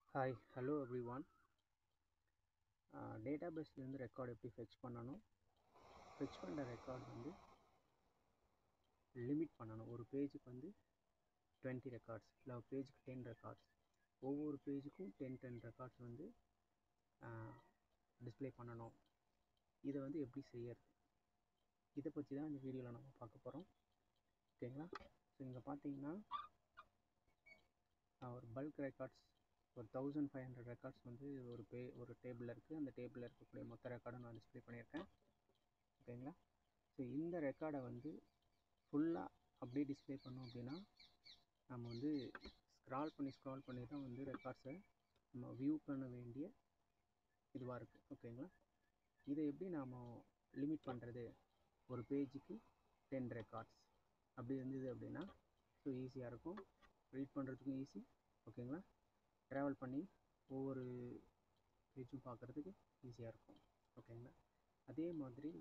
hi hello everyone டேட்டாபேஸ்லேருந்து record எப்படி fetch பண்ணணும் ஃபெச் பண்ணுற ரெக்கார்டு வந்து லிமிட் பண்ணணும் ஒரு பேஜுக்கு வந்து டுவெண்ட்டி ரெக்கார்ட்ஸ் இல்லை ஒரு பேஜுக்கு டென் ரெக்கார்ட்ஸ் ஒவ்வொரு பேஜுக்கும் டென் டென் ரெக்கார்ட்ஸ் வந்து டிஸ்ப்ளே பண்ணணும் இதை வந்து எப்படி செய்யறது இதை பற்றி தான் இந்த வீடியோவில் நம்ம பார்க்க போகிறோம் ஓகேங்களா ஸோ இங்கே பார்த்தீங்கன்னா ஒரு பல்க் ரெக்கார்ட்ஸ் ஒரு தௌசண்ட் ஃபைவ் ஹண்ட்ரட் ரெக்கார்ட்ஸ் வந்து ஒரு பே ஒரு டேபிளில் இருக்குது அந்த டேபிளில் இருக்கக்கூடிய மொத்த ரெக்கார்டும் நான் டிஸ்ப்ளே பண்ணியிருக்கேன் ஓகேங்களா ஸோ இந்த ரெக்கார்டை வந்து ஃபுல்லாக அப்படியே டிஸ்ப்ளே பண்ணோம் அப்படின்னா நம்ம வந்து ஸ்க்ரால் பண்ணி ஸ்க்ரால் பண்ணி தான் வந்து ரெக்கார்ட்ஸை நம்ம வியூ பண்ண வேண்டிய இதுவாக இருக்குது ஓகேங்களா இதை எப்படி நாம் லிமிட் பண்ணுறது ஒரு பேஜுக்கு டென் ரெக்கார்ட்ஸ் அப்படி இருந்தது அப்படின்னா ஸோ ஈஸியாக இருக்கும் ரீட் பண்ணுறதுக்கும் ஈஸி ஓகேங்களா ட்ராவல் பண்ணி ஒவ்வொரு பேஜும் பார்க்குறதுக்கு ஈஸியாக இருக்கும் ஓகேங்களா அதே மாதிரி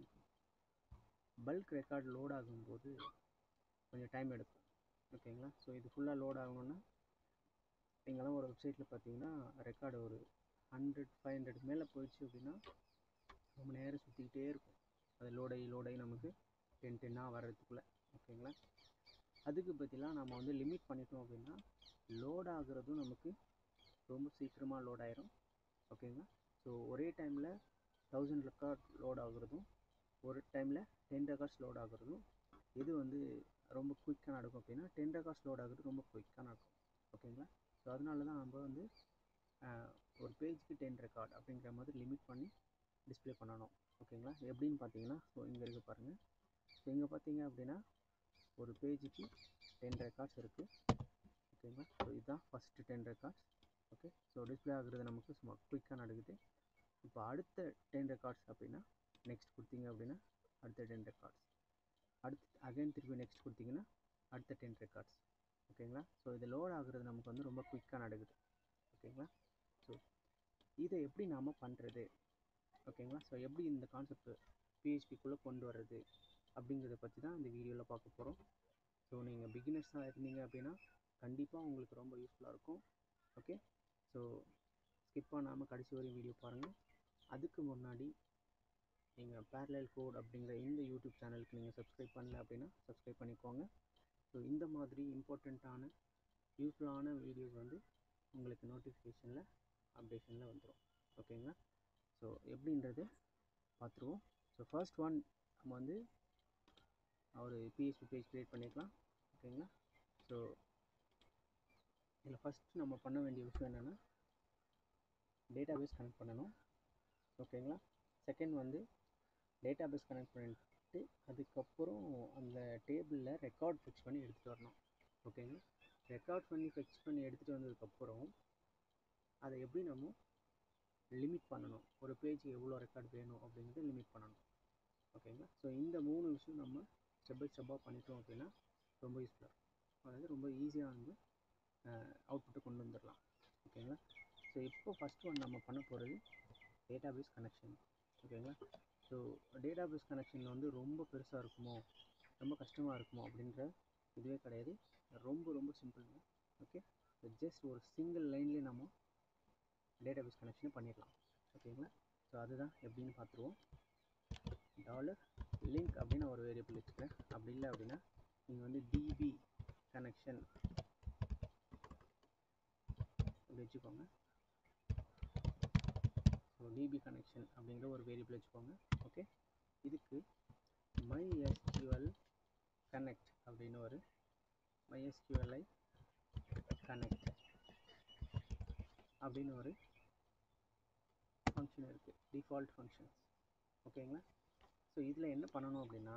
பல்க் ரெக்கார்ட் லோட் ஆகும்போது கொஞ்சம் டைம் எடுக்கும் ஓகேங்களா ஸோ இது ஃபுல்லாக லோட் ஆகணுன்னா நீங்களாம் ஒரு வெப்சைட்டில் பார்த்தீங்கன்னா ரெக்கார்டு ஒரு ஹண்ட்ரட் ஃபைவ் ஹண்ட்ரட் மேலே போயிடுச்சு அப்படின்னா ரொம்ப நேரம் சுற்றிக்கிட்டே இருக்கும் அது லோடாகி லோடாகி நமக்கு டென் டென்னாக வர்றதுக்குள்ளே ஓகேங்களா அதுக்கு பற்றிலாம் நம்ம வந்து லிமிட் பண்ணிட்டோம் அப்படின்னா லோட் ஆகுறதும் நமக்கு ரொம்ப சீக்கிரமாக லோட் ஆயிரும் ஓகேங்களா ஸோ ஒரே டைமில் தௌசண்ட் ரெக்கார்ட் லோட் ஆகுறதும் ஒரு டைமில் டென் ரெக்கார்ட்ஸ் லோட் ஆகுறதும் எது வந்து ரொம்ப குயிக்காக நடக்கும் அப்படின்னா டென் ரெக்கார்ட்ஸ் லோட் ஆகுறது ரொம்ப குயிக்காக நடக்கும் ஓகேங்களா ஸோ அதனால தான் நம்ம வந்து ஒரு பேஜுக்கு டென் ரெக்கார்ட் அப்படிங்கிற மாதிரி லிமிட் பண்ணி டிஸ்பிளே பண்ணணும் ஓகேங்களா எப்படின்னு பார்த்தீங்கன்னா ஸோ இங்கே இருக்க பாருங்கள் ஸோ இங்கே பார்த்தீங்க அப்படின்னா ஒரு பேஜுக்கு டென் ரெக்கார்ட்ஸ் இருக்குது ஓகேங்களா ஸோ இதுதான் first ten records okay so display ஆகுறது நமக்கு சும்மா குயிக்காக நடக்குது இப்போ அடுத்த டென் ரெக்கார்ட்ஸ் அப்படின்னா நெக்ஸ்ட் கொடுத்தீங்க அப்படின்னா அடுத்த டென் ரெக்கார்ட்ஸ் அடுத்து அகைன் திருப்பி நெக்ஸ்ட் கொடுத்தீங்கன்னா அடுத்த டென் ரெக்கார்ட்ஸ் ஓகேங்களா ஸோ இது லோட் ஆகுறது நமக்கு வந்து ரொம்ப குயிக்காக நடக்குது ஓகேங்களா ஸோ இதை எப்படி நாம் பண்ணுறது ஓகேங்களா ஸோ எப்படி இந்த கான்செப்ட் பிஹெச்பிக்குள்ளே கொண்டு வர்றது அப்படிங்கிறத பற்றி தான் இந்த வீடியோவில் பார்க்க போகிறோம் ஸோ நீங்கள் பிகினர்ஸாக இருந்தீங்க அப்படின்னா கண்டிப்பாக உங்களுக்கு ரொம்ப யூஸ்ஃபுல்லாக இருக்கும் ஓகே ஸோ ஸ்கிப் பண்ணாமல் கடைசி வரையும் வீடியோ பாருங்கள் அதுக்கு முன்னாடி நீங்கள் பேரலல் கோட் அப்படிங்கிற இந்த யூடியூப் சேனலுக்கு நீங்கள் சப்ஸ்கிரைப் பண்ணல அப்படின்னா சப்ஸ்கிரைப் பண்ணிக்கோங்க ஸோ இந்த மாதிரி இம்பார்ட்டண்ட்டான யூஸ்ஃபுல்லான வீடியோஸ் வந்து உங்களுக்கு நோட்டிஃபிகேஷனில் அப்டேஷனில் வந்துடும் ஓகேங்களா ஸோ எப்படின்றது பார்த்துருவோம் ஸோ ஃபர்ஸ்ட் ஒன் நம்ம வந்து ஒரு பிஹெச்பி பேஜ் க்ரியேட் பண்ணிக்கலாம் ஓகேங்களா ஸோ இதில் ஃபஸ்ட்டு நம்ம பண்ண வேண்டிய விஷயம் என்னென்னா டேட்டாபேஸ் கனெக்ட் பண்ணணும் ஓகேங்களா செகண்ட் வந்து டேட்டாபேஸ் கனெக்ட் பண்ணிட்டு அதுக்கப்புறம் அந்த டேபிளில் ரெக்கார்ட் ஃபிக்ஸ் பண்ணி எடுத்துகிட்டு வரணும் ஓகேங்களா ரெக்கார்ட் பண்ணி ஃபிக்ஸ் பண்ணி எடுத்துகிட்டு வந்ததுக்கப்புறம் அதை எப்படி நம்ம லிமிட் பண்ணணும் ஒரு பேஜ் எவ்வளோ ரெக்கார்ட் வேணும் அப்படிங்கிறத லிமிட் பண்ணணும் ஓகேங்களா ஸோ இந்த மூணு விஷயம் நம்ம ஸ்டெப் பை ஸ்டெப்பாக பண்ணிட்டோம் அப்படின்னா ரொம்ப யூஸ்ஃபுல்லாக இருக்கும் அதாவது ரொம்ப ஈஸியாக வந்து அவுட்புட்டை கொண்டு வந்துடலாம் ஓகேங்களா ஸோ இப்போ ஃபஸ்ட் ஒன் நம்ம பண்ண போகிறது டேட்டாபேஸ் கனெக்ஷன் ஓகேங்களா ஸோ டேட்டாபேஸ் கனெக்ஷனில் வந்து ரொம்ப பெருசாக இருக்குமோ ரொம்ப கஷ்டமாக இருக்குமோ அப்படின்ற இதுவே கிடையாது ரொம்ப ரொம்ப சிம்பிளுங்க ஓகே ஜஸ்ட் ஒரு சிங்கிள் லைன்லேயே நம்ம டேட்டாபேஸ் கனெக்ஷனை பண்ணிடலாம் ஓகேங்களா ஸோ அதுதான் எப்படின்னு பார்த்துருவோம் டாலர் லிங்க் அப்படின்னு ஒரு வேரியபிள் வச்சுக்கிறேன் அப்படி இல்லை அப்படின்னா நீங்கள் வந்து டிபி கனெக்ஷன் அப்படி வச்சுக்கோங்க ஸோ டிபி கனெக்ஷன் அப்படிங்கிற ஒரு வேரியபிள் வச்சுக்கோங்க ஓகே இதுக்கு மை எஸ்கியூஎல் கனெக்ட் அப்படின்னு ஒரு மை எஸ்கியூஎல்ஐ கனெக்ட் அப்படின்னு ஒரு ஃபங்க்ஷன் இருக்குது டிஃபால்ட் ஃபங்க்ஷன்ஸ் ஓகேங்களா ஸோ இதில் என்ன பண்ணணும் அப்படின்னா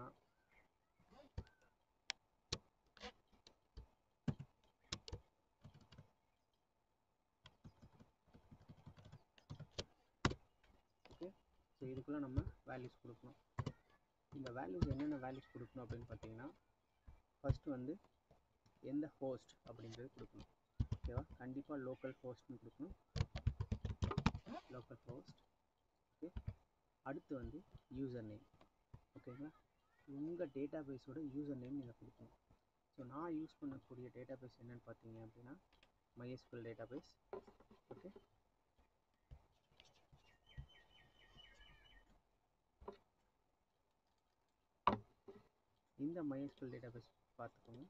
ஓகே ஸோ இதுக்குள்ளே நம்ம வேல்யூஸ் கொடுக்கணும் இந்த வேல்யூஸ் என்னென்ன வேல்யூஸ் கொடுக்கணும் அப்படின்னு பார்த்தீங்கன்னா ஃபஸ்ட்டு வந்து எந்த ஹோஸ்ட் அப்படின்றது கொடுக்கணும் ஓகேவா கண்டிப்பாக லோக்கல் ஹோஸ்ட்னு கொடுக்கணும் லோக்கல் ஹோஸ்ட் ஓகே அடுத்து வந்து யூசர் நேம் ஓகேங்களா உங்கள் டேட்டா பேஸோட யூசர் நேம் நீங்கள் கொடுக்கணும் ஸோ நான் யூஸ் பண்ணக்கூடிய டேட்டா பேஸ் என்னென்னு பார்த்தீங்க அப்படின்னா மைஎஸ்குவல் டேட்டா பேஸ் ஓகே இந்த MySQL database பார்த்துக்கோங்க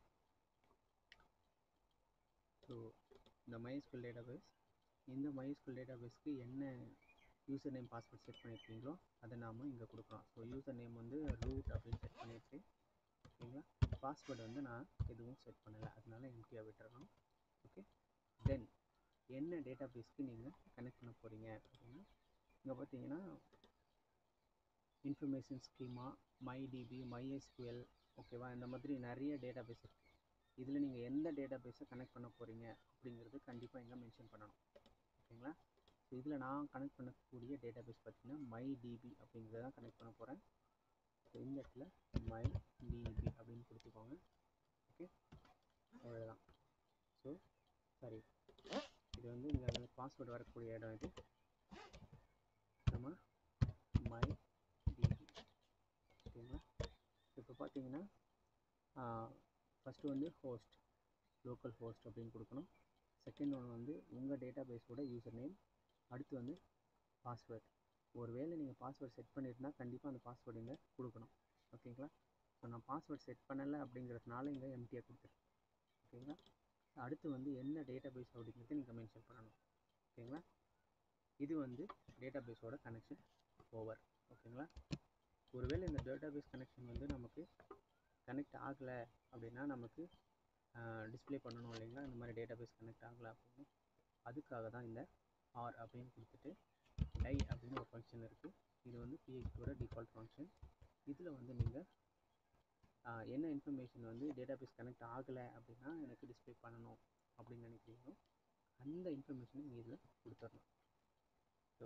ஸோ இந்த MySQL database இந்த MySQL டேட்டாபேஸ்க்கு என்ன யூசர் நேம் பாஸ்வேர்ட் செட் பண்ணியிருக்கீங்களோ அதை நாம் இங்கே கொடுக்குறோம் ஸோ யூசர் நேம் வந்து ரூட் அப்படின்னு செட் பண்ணியிருக்கு ஓகேங்களா பாஸ்வேர்டு வந்து நான் எதுவும் செட் பண்ணலை அதனால எம்டியாக விட்டுறணும் ஓகே தென் என்ன டேட்டாபேஸ்க்கு நீங்கள் கனெக்ட் பண்ண போகிறீங்க அப்படின்னா இங்கே பார்த்தீங்கன்னா இன்ஃபர்மேஷன் ஸ்கீமா மைடிபி மைஎஸ்கியூஎல் ஓகேவா இந்த மாதிரி நிறைய டேட்டாபேஸ் இருக்குது இதில் நீங்கள் எந்த டேட்டாபேஸை கனெக்ட் பண்ண போகிறீங்க அப்படிங்கிறது கண்டிப்பாக இங்கே மென்ஷன் பண்ணணும் ஓகேங்களா ஸோ இதில் நான் கனெக்ட் பண்ணக்கூடிய டேட்டாபேஸ் பார்த்தீங்கன்னா மை டிபி அப்படிங்கிறத தான் கனெக்ட் பண்ண போகிறேன் ஸோ இந்த இடத்துல மை டிபி அப்படின்னு கொடுத்துக்கோங்க ஓகே அவ்வளோதான் ஸோ சாரி இது வந்து இங்கே பாஸ்வேர்டு வரக்கூடிய இடம் இது நம்ம மை டிபி ஓகேங்களா இப்போ பார்த்தீங்கன்னா ஃபஸ்ட்டு வந்து ஹோஸ்ட் லோக்கல் ஹோஸ்ட் அப்படின்னு கொடுக்கணும் செகண்ட் ஒன்று வந்து உங்கள் டேட்டா பேஸோட யூசர் நேம் அடுத்து வந்து பாஸ்வேர்ட் ஒருவேளை நீங்கள் பாஸ்வேர்ட் செட் பண்ணியிருந்தால் கண்டிப்பாக அந்த பாஸ்வேர்டு இங்கே கொடுக்கணும் ஓகேங்களா ஸோ நான் பாஸ்வேர்ட் செட் பண்ணலை அப்படிங்கிறதுனால இங்கே எம்டியாக கொடுத்துருக்கேன் ஓகேங்களா அடுத்து வந்து என்ன டேட்டா பேஸ் அப்படிங்கிறத நீங்கள் மென்ஷன் பண்ணணும் ஓகேங்களா இது வந்து டேட்டா பேஸோட கனெக்ஷன் ஓவர் ஓகேங்களா ஒருவேளை இந்த டேட்டா பேஸ் கனெக்ஷன் வந்து நமக்கு கனெக்ட் ஆகலை அப்படின்னா நமக்கு டிஸ்பிளே பண்ணணும் இல்லைங்களா இந்த மாதிரி டேட்டா பேஸ் கனெக்ட் ஆகலை அப்படின்னு அதுக்காக தான் இந்த ஆர் அப்படின்னு கொடுத்துட்டு டை அப்படின்னு ஒரு ஃபங்க்ஷன் இருக்குது இது வந்து பிஹெச்பியோட டிஃபால்ட் ஃபங்க்ஷன் இதில் வந்து நீங்கள் என்ன இன்ஃபர்மேஷன் வந்து டேட்டா பேஸ் கனெக்ட் ஆகலை அப்படின்னா எனக்கு டிஸ்பிளே பண்ணணும் அப்படின்னு நினைக்கிறீங்களோ அந்த இன்ஃபர்மேஷனை நீங்கள் இதில் கொடுத்துடணும் ஸோ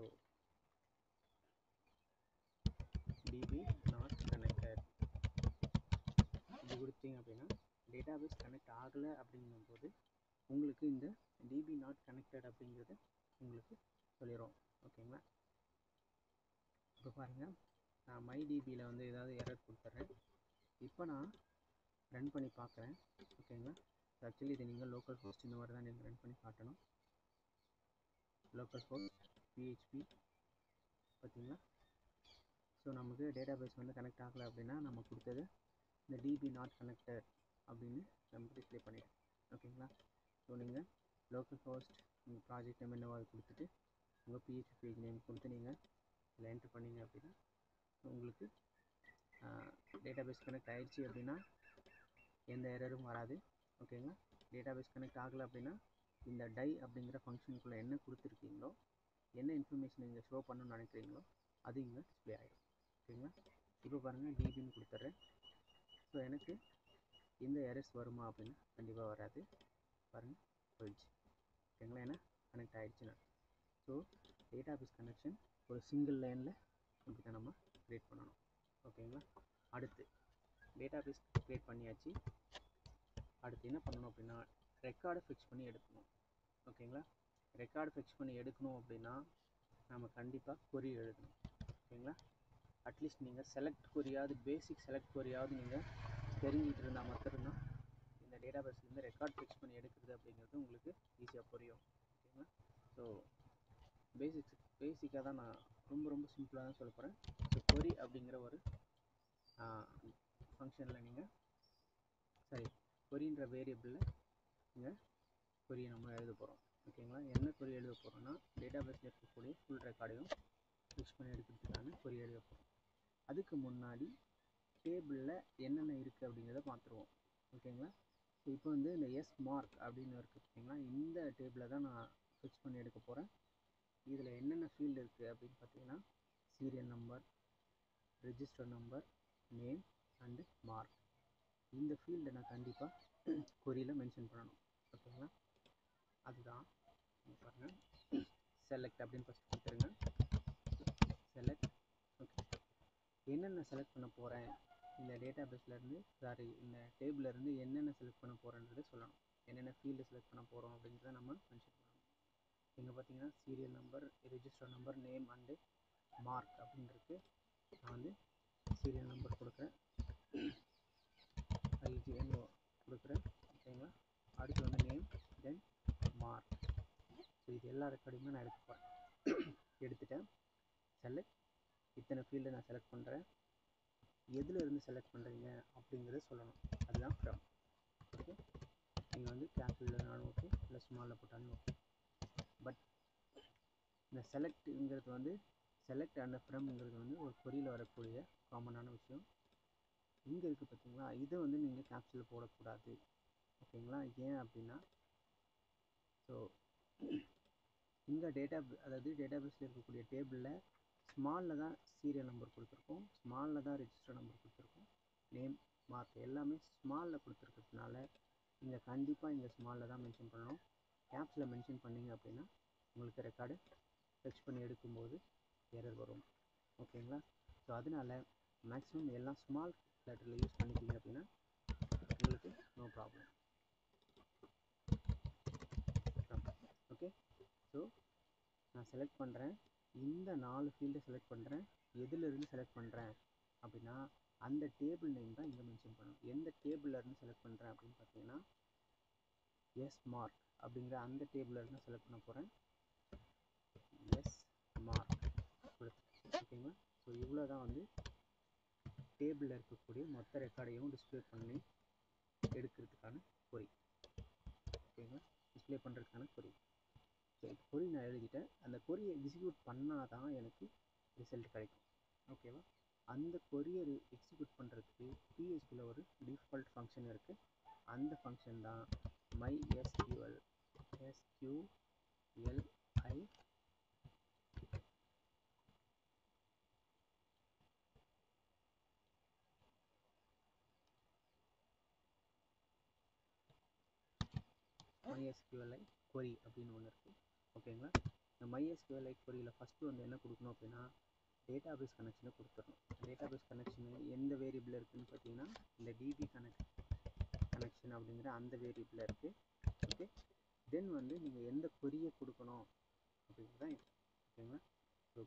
டிபி நாட் கனெக்டட் இது கொடுத்தீங்க அப்படின்னா டேட்டாபேஸ் கனெக்ட் ஆகலை அப்படிங்கும்போது உங்களுக்கு இந்த டிபி நாட் கனெக்டட் அப்படிங்கிறது உங்களுக்கு சொல்லிடும் ஓகேங்களா இப்போ பாருங்கள் நான் மை டிபியில் வந்து ஏதாவது எரர் கொடுத்துட்றேன் இப்போ நான் ரன் பண்ணி பார்க்குறேன் ஓகேங்களா ஆக்சுவலி இது நீங்கள் லோக்கல் ஹோஸ்ட் இந்த மாதிரி தான் நீங்கள் ரன் பண்ணி காட்டணும் லோக்கல் ஹோஸ்ட் பிஹெச்பி பார்த்தீங்களா ஸோ நமக்கு டேட்டாபேஸ் வந்து கனெக்ட் ஆகலை அப்படின்னா நம்ம கொடுத்தது இந்த டிபி நாட் கனெக்டட் அப்படின்னு நம்ம டிஸ்பிளே பண்ணிடும் ஓகேங்களா ஸோ நீங்கள் லோக்கல் ஹோஸ்ட் உங்கள் ப்ராஜெக்ட் நேம் என்னவோ அதை கொடுத்துட்டு உங்கள் பிஹெச்பி பேஜ் நேம் கொடுத்து நீங்கள் இதில் என்ட்ரு பண்ணீங்க அப்படின்னா உங்களுக்கு டேட்டாபேஸ் கனெக்ட் ஆயிடுச்சு அப்படின்னா எந்த எரரும் வராது ஓகேங்களா டேட்டாபேஸ் கனெக்ட் ஆகலை அப்படின்னா இந்த டை அப்படிங்கிற ஃபங்க்ஷனுக்குள்ளே என்ன கொடுத்துருக்கீங்களோ என்ன இன்ஃபர்மேஷன் நீங்கள் ஷோ பண்ணணும்னு நினைக்கிறீங்களோ அது இங்கே டிஸ்பிளே ஆகிடும் ஓகேங்களா இப்போ பாருங்கள் டிபின்னு கொடுத்துட்றேன் ஸோ எனக்கு இந்த எரர்ஸ் வருமா அப்படின்னு கண்டிப்பாக வராது பாருங்கள் போயிடுச்சு ஓகேங்களா ஏன்னா கனெக்ட் ஆகிடுச்சுன்னா ஸோ டேட்டாபேஸ் கனெக்ஷன் ஒரு சிங்கிள் லைனில் இப்படி தான் நம்ம க்ரியேட் பண்ணணும் ஓகேங்களா அடுத்து டேட்டாபேஸ் க்ரியேட் பண்ணியாச்சு அடுத்து என்ன பண்ணணும் அப்படின்னா ரெக்கார்டை ஃபிக்ஸ் பண்ணி எடுக்கணும் ஓகேங்களா ரெக்கார்டு ஃபிக்ஸ் பண்ணி எடுக்கணும் அப்படின்னா நம்ம கண்டிப்பாக கொரி எழுதணும் ஓகேங்களா அட்லீஸ்ட் நீங்கள் செலக்ட் கொரியாவது பேசிக் செலக்ட் கொரியாவது நீங்கள் தெரிஞ்சுக்கிட்டு இருந்தால் மட்டும்தான் இந்த டேட்டா பேஸ்லேருந்து ரெக்கார்ட் ஃபிக்ஸ் பண்ணி எடுக்கிறது அப்படிங்கிறது உங்களுக்கு ஈஸியாக புரியும் ஓகேங்களா ஸோ பேசிக்ஸ் பேசிக்காக தான் நான் ரொம்ப ரொம்ப சிம்பிளாக தான் சொல்ல போகிறேன் ஸோ கொரி அப்படிங்கிற ஒரு ஃபங்க்ஷனில் நீங்கள் சரி கொரின்ற வேரியபிளில் நீங்கள் கொரியை நம்ம எழுத போகிறோம் ஓகேங்களா என்ன கொரி எழுத போகிறோம்னா டேட்டா பேஸில் இருக்கக்கூடிய ஃபுல் ரெக்கார்டையும் ஃபிக்ஸ் பண்ணி எடுக்கிறதுக்கான கொரி எழுத போகிறோம் அதுக்கு முன்னாடி டேபிளில் என்னென்ன இருக்குது அப்படிங்கிறத பார்த்துருவோம் ஓகேங்களா ஸோ இப்போ வந்து இந்த எஸ் மார்க் அப்படின்னு இருக்குது பார்த்தீங்களா இந்த டேபிளை தான் நான் ஃபிக்ஸ் பண்ணி எடுக்க போகிறேன் இதில் என்னென்ன ஃபீல்டு இருக்குது அப்படின்னு பார்த்தீங்கன்னா serial number register number name and mark இந்த ஃபீல்டை நான் கண்டிப்பாக கொரியில் மென்ஷன் பண்ணணும் ஓகேங்களா அதுதான் பாருங்கள் செலக்ட் அப்படின்னு ஃபஸ்ட் கொடுத்துருங்க செலக்ட் ஓகே என்னென்ன செலக்ட் பண்ண போகிறேன் இந்த டேட்டா பேஸ்லேருந்து சாரி இந்த டேபிள்லேருந்து என்னென்ன செலக்ட் பண்ண போகிறேன்றதை சொல்லணும் என்னென்ன ஃபீல்டு செலக்ட் பண்ண போகிறோம் அப்படின்றத நம்ம மென்ஷன் பண்ணணும் இங்கே பார்த்தீங்கன்னா serial number register number name and mark அப்படின்னு இருக்கு நான் வந்து சீரியல் நம்பர் கொடுக்குறேன் ஐஜிஎன் கொடுக்குறேன் ஓகேங்களா அடுத்து வந்து நேம் தென் மார்க் ஸோ இது எல்லா ரெக்கார்டையுமே நான் எடுக்க போகிறேன் எடுத்துட்டேன் செலக்ட் இத்தனை ஃபீல்டை நான் செலக்ட் பண்ணுறேன் எதில் இருந்து செலக்ட் பண்ணுறீங்க அப்படிங்கிறத சொல்லணும் அதுதான் ஃப்ரம் ஓகே நீங்கள் வந்து கேபிட்டல்னாலும் ஓகே இல்லை ஸ்மாலில் போட்டாலும் ஓகே பட் இந்த செலக்ட்ங்கிறது வந்து செலக்ட் அண்ட் ஃப்ரம்ங்கிறது வந்து ஒரு கொரியில் வரக்கூடிய காமனான விஷயம் இங்கே இருக்குது பார்த்தீங்களா இதை வந்து நீங்கள் கேப்சூலில் போடக்கூடாது ஓகேங்களா ஏன் அப்படின்னா ஸோ இங்கே டேட்டா அதாவது டேட்டா பேஸில் இருக்கக்கூடிய டேபிளில் ஸ்மாலில் தான் சீரியல் நம்பர் கொடுத்துருக்கோம் ஸ்மாலில் தான் ரெஜிஸ்டர் நம்பர் கொடுத்துருக்கோம் நேம் மார்க் எல்லாமே ஸ்மாலில் கொடுத்துருக்கிறதுனால இங்கே கண்டிப்பாக இங்கே ஸ்மாலில் தான் மென்ஷன் பண்ணணும் கேப்ஸில் மென்ஷன் பண்ணிங்க அப்படின்னா உங்களுக்கு ரெக்கார்டு டச் பண்ணி எடுக்கும்போது எரர் வரும் ஓகேங்களா ஸோ அதனால் மேக்ஸிமம் எல்லாம் ஸ்மால் லெட்டரில் யூஸ் பண்ணிக்கிங்க அப்படின்னா உங்களுக்கு நோ ப்ராப்ளம் ஓகே ஸோ நான் செலக்ட் பண்ணுறேன் இந்த நாலு ஃபீல்டை செலக்ட் பண்ணுறேன் எதுலேருந்து செலக்ட் பண்ணுறேன் அப்படின்னா அந்த டேபிள் நேம் தான் இங்கே மென்ஷன் பண்ணணும் எந்த டேபிள்லேருந்து செலக்ட் பண்ணுறேன் அப்படின்னு பார்த்தீங்கன்னா எஸ் மார்க் அப்படிங்கிற அந்த டேபிள்லேருந்து செலக்ட் பண்ண போகிறேன் எஸ் மார்க் ஓகேங்களா ஸோ இவ்வளோ தான் வந்து டேபிளில் இருக்கக்கூடிய மொத்த ரெக்கார்டையும் டிஸ்பிளே பண்ணி எடுக்கிறதுக்கான பொறி ஓகேங்களா டிஸ்பிளே பண்ணுறதுக்கான பொறி ஸோ பொறி நான் எழுதிட்டேன் அந்த கொரியை எக்ஸிக்யூட் பண்ணால் தான் எனக்கு ரிசல்ட் கிடைக்கும் ஓகேவா அந்த கொரியை எக்ஸிக்யூட் பண்ணுறதுக்கு பிஹெச்பியில் ஒரு டிஃபால்ட் ஃபங்க்ஷன் இருக்குது அந்த ஃபங்க்ஷன் தான் MySQL SQLi MySQLi query அப்படின்னு ஒன்று இருக்குது ஓகேங்களா இந்த MySQLi queryயில் ஃபஸ்ட்டு வந்து என்ன கொடுக்கணும் அப்படின்னா டேட்டாபேஸ் கனெக்ஷனை கொடுத்துடணும் டேட்டாபேஸ் கனெக்ஷனு எந்த வேரியபிள் இருக்குதுன்னு பார்த்தீங்கன்னா இந்த டிபி கனெக்ட் கனெக்ஷன் அப்படிங்கிற அந்த வேரியபிள் இருக்குது ஓகே தென் வந்து நீங்கள் எந்த கொரியை கொடுக்கணும் அப்படிங்கிறது தான் ஓகேங்களா ஸோ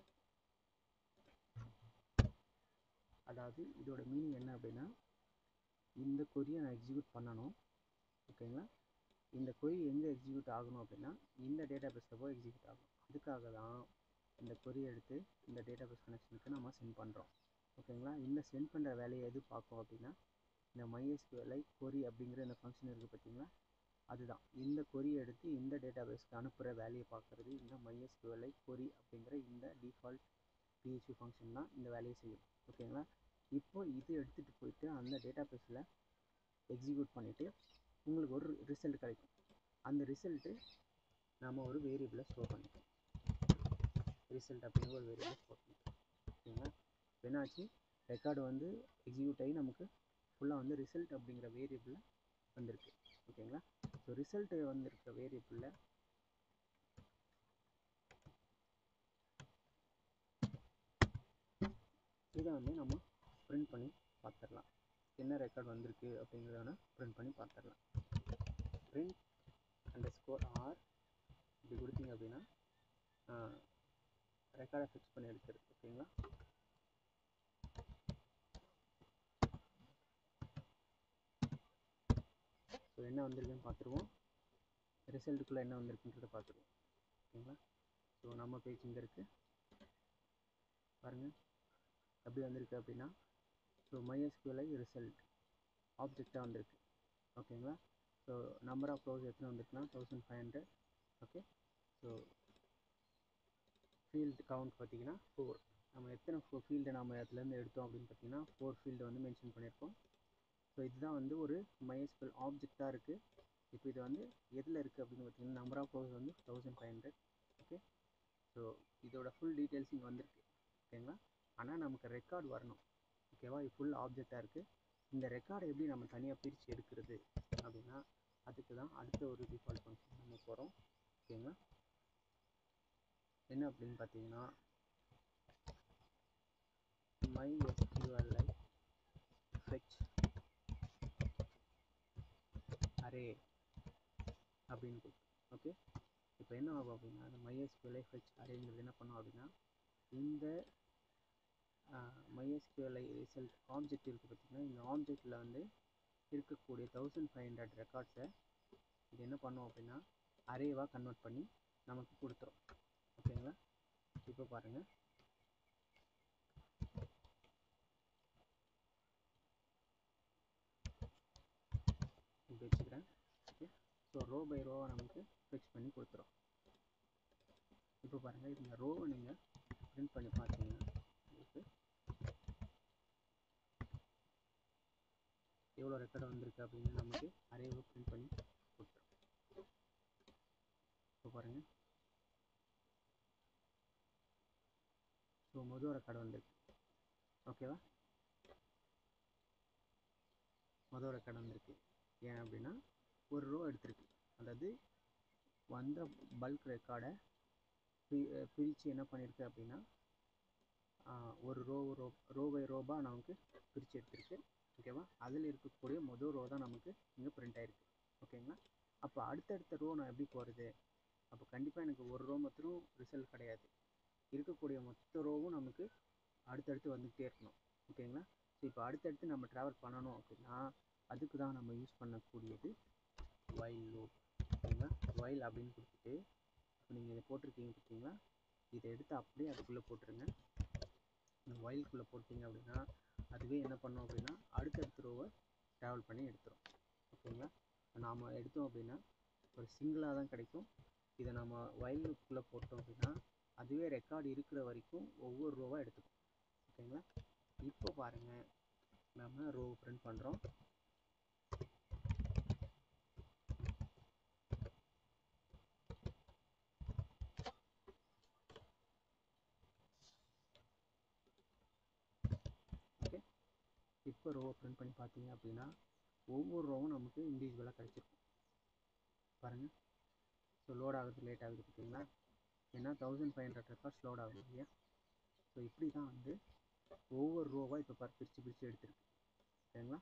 அதாவது இதோட மீனிங் என்ன அப்படின்னா இந்த கொரியை நான் எக்ஸிக்யூட் பண்ணணும் ஓகேங்களா இந்த கொரி எங்கே எக்ஸிக்யூட் ஆகணும் அப்படின்னா இந்த டேட்டா பேஸில் போய் எக்ஸிக்யூட் ஆகும் அதுக்காக தான் இந்த கொரி எடுத்து இந்த டேட்டா பேஸ் கனெக்ஷனுக்கு நம்ம சென்ட் பண்ணுறோம் ஓகேங்களா இந்த சென்ட் பண்ணுற வேலையை எது பார்க்கும் அப்படின்னா இந்த MySQLi கொரி அப்படிங்கிற இந்த ஃபங்க்ஷன் இருக்குது பார்த்தீங்களா அதுதான் இந்த கொரியை எடுத்து இந்த டேட்டா பேஸ்க்கு அனுப்புகிற வேலையை பார்க்குறது இந்த MySQLi கொரி அப்படிங்கிற இந்த டிஃபால்ட் பிஹெச்பி ஃபங்க்ஷன் தான் இந்த வேலையை செய்யும் ஓகேங்களா இப்போ இது எடுத்துகிட்டு போயிட்டு அந்த டேட்டா பேஸில் எக்ஸிக்யூட் பண்ணிவிட்டு உங்களுக்கு ஒரு ரிசல்ட் கிடைக்கும் அந்த ரிசல்ட்டு நாம் ஒரு வேரியபிளை ஸ்டோர் பண்ணிப்போம் ரிசல்ட் அப்படிங்கிற ஒரு வேரியபிளை ஸ்டோர் பண்ணிப்போம் ஓகேங்களா என்னாச்சு ரெக்கார்டு வந்து எக்ஸிக்யூட் ஆகி நமக்கு ஃபுல்லாக வந்து ரிசல்ட் அப்படிங்கிற வேரியபிளில் வந்திருக்கு ஓகேங்களா ஸோ ரிசல்ட்டு வந்திருக்க வேரியபிளில் இதை வந்து நம்ம பிரிண்ட் பண்ணி பார்த்துடலாம் என்ன ரெக்கார்ட் வந்திருக்கு அப்படிங்கிறத பிரிண்ட் பண்ணி பார்த்துடலாம் பிரிண்ட் அண்டர் ஸ்கோர் ஆர் இப்படி கொடுத்தீங்க அப்படின்னா ரெக்கார்டை ஃபிக்ஸ் பண்ணி எடுக்கிறது ஓகேங்களா ஸோ என்ன வந்திருக்குன்னு பார்த்துருவோம் ரிசல்ட்டுக்குள்ளே என்ன வந்திருக்குன்றதை பார்த்துருவோம் ஓகேங்களா ஸோ நம்ம பேஜ் இங்கே இருக்குது பாருங்கள் எப்படி வந்திருக்கு அப்படின்னா ஸோ MySQLi ரிசல்ட் ஆப்ஜெக்டாக வந்திருக்கு ஓகேங்களா ஸோ நம்பர் ஆஃப் ரோஸ் எத்தனை வந்திருக்குன்னா thousand five hundred okay so field count பார்த்தீங்கன்னா ஃபோர் நம்ம எத்தனை ஃபீல்டை நம்ம அதுலேருந்து எடுத்தோம் அப்படின்னு பார்த்தீங்கன்னா ஃபோர் ஃபீல்டு வந்து மென்ஷன் பண்ணியிருக்கோம் ஸோ இதுதான் வந்து ஒரு MySQL ஆப்ஜெக்டாக இருக்குது இப்போ இது வந்து எதில் இருக்குது அப்படின்னு பார்த்தீங்கன்னா நம்பர் ஆஃப் ரோஸ் வந்து thousand five hundred okay so இதோட ஃபுல் டீட்டெயில்ஸ் இங்கே வந்திருக்கு ஓகேங்களா ஆனால் நமக்கு ரெக்கார்ட் வரணும் ஓகேவா இது ஃபுல் ஆப்ஜெக்டாக இருக்குது இந்த ரெக்கார்டை எப்படி நம்ம தனியாக பிரித்து எடுக்கிறது அப்படின்னா அதுக்கு தான் அடுத்த ஒரு டிஃபால்ட் ஃபங்க்ஷன் நம்ம போகிறோம் ஓகேங்களா என்ன அப்படின்னு பார்த்தீங்கன்னா MySQLi fetch அரே அப்படின்னு கொடுக்கும் ஓகே இப்போ என்ன ஆகும் அப்படின்னா அந்த MySQLi fetch அரேங்கிறது என்ன பண்ணும் அப்படின்னா இந்த MySQLi ரிசல்ட் ஆப்ஜெக்ட் இருக்குது பார்த்தீங்கன்னா இந்த ஆப்ஜெக்டில் வந்து இருக்கக்கூடிய தௌசண்ட் ஃபைவ் ஹண்ட்ரட் ரெக்கார்ட்ஸை இது என்ன பண்ணும் அப்படின்னா அரேவாக கன்வெர்ட் பண்ணி நமக்கு கொடுத்துரும் ஓகேங்களா இப்போ பாருங்கள் இப்படி வச்சுக்கிறேன் ஓகே ஸோ ரோ பை ரோவை நமக்கு ஃபிக்ஸ் பண்ணி கொடுத்துரும் இப்போ பாருங்கள் இந்த ரோவை நீங்கள் பிரிண்ட் பண்ணி பார்த்தீங்கன்னா உங்களுக்கு எவ்வளோ ரெக்கார்டு வந்திருக்கு அப்படின்னு நமக்கு அரேவை பிரிண்ட் பண்ணி கொடுத்துரும் இப்போ பாருங்கள் ஸோ மொதல் ரெக்கார்டு வந்திருக்கு ஓகேவா மொதல் ரெக்கார்டு வந்திருக்கு ஏன் அப்படின்னா ஒரு ரோ எடுத்திருக்கு அதாவது வந்த பல்க் ரெக்கார்டை பிரித்து என்ன பண்ணியிருக்கு அப்படின்னா ஒரு ரோ ரோ ரோ பை ரோபாக நமக்கு பிரித்து எடுத்திருக்கு ஓகேவா அதில் இருக்கக்கூடிய மொதல் ரோ தான் நமக்கு இங்கே பிரிண்ட் ஆகிருக்கு ஓகேங்களா அப்போ அடுத்தடுத்த ரோ நான் எப்படி போகிறது அப்போ கண்டிப்பாக எனக்கு ஒரு ரோ மாத்திரம் ரிசல்ட் கிடையாது இருக்கக்கூடிய மொத்த ரோவும் நமக்கு அடுத்தடுத்து வந்துக்கிட்டே இருக்கணும் ஓகேங்களா ஸோ இப்போ அடுத்தடுத்து நம்ம ட்ராவல் பண்ணணும் அப்படின்னா அதுக்கு தான் நம்ம யூஸ் பண்ணக்கூடியது வைல் லூப் ஓகேங்களா வைல் அப்படின்னு கொடுத்துட்டு இப்போ நீங்கள் இதை போட்டிருக்கீங்க பார்த்தீங்களா இதை எடுத்து அப்படியே அதுக்குள்ளே போட்டுருங்க இந்த வயலுக்குள்ளே போட்டிங்க அப்படின்னா அதுவே என்ன பண்ணும் அப்படின்னா அடுத்தடுத்த ரோவை ட்ராவல் பண்ணி எடுத்துரும் ஓகேங்களா நாம் எடுத்தோம் அப்படின்னா ஒரு சிங்கிளாக தான் கிடைக்கும் இதை நம்ம வயலுக்குள்ளே போட்டோம் அப்படின்னா அதுவே ரெக்கார்டு இருக்கிற வரைக்கும் ஒவ்வொரு ரோவாக எடுத்துக்கும் ஓகேங்களா இப்போ பாருங்கள் நம்ம ரோ பிரிண்ட் பண்ணுறோம் ஓகே இப்போ ரோவை பிரிண்ட் பண்ணி பார்த்தீங்க அப்படின்னா ஒவ்வொரு ரோவும் நமக்கு இண்டிவிஜுவலாக கிடச்சிருக்கும் பாருங்கள் ஸோ லோட் ஆகுது லேட் ஆகுது பார்த்தீங்களா ஏன்னா thousand five hundred records load ஆகுது இல்லையா ஸோ இப்படி தான் வந்து ஒவ்வொரு ரோவாக இப்போ பார் பிரித்து பிரித்து எடுத்துருக்கு ஓகேங்களா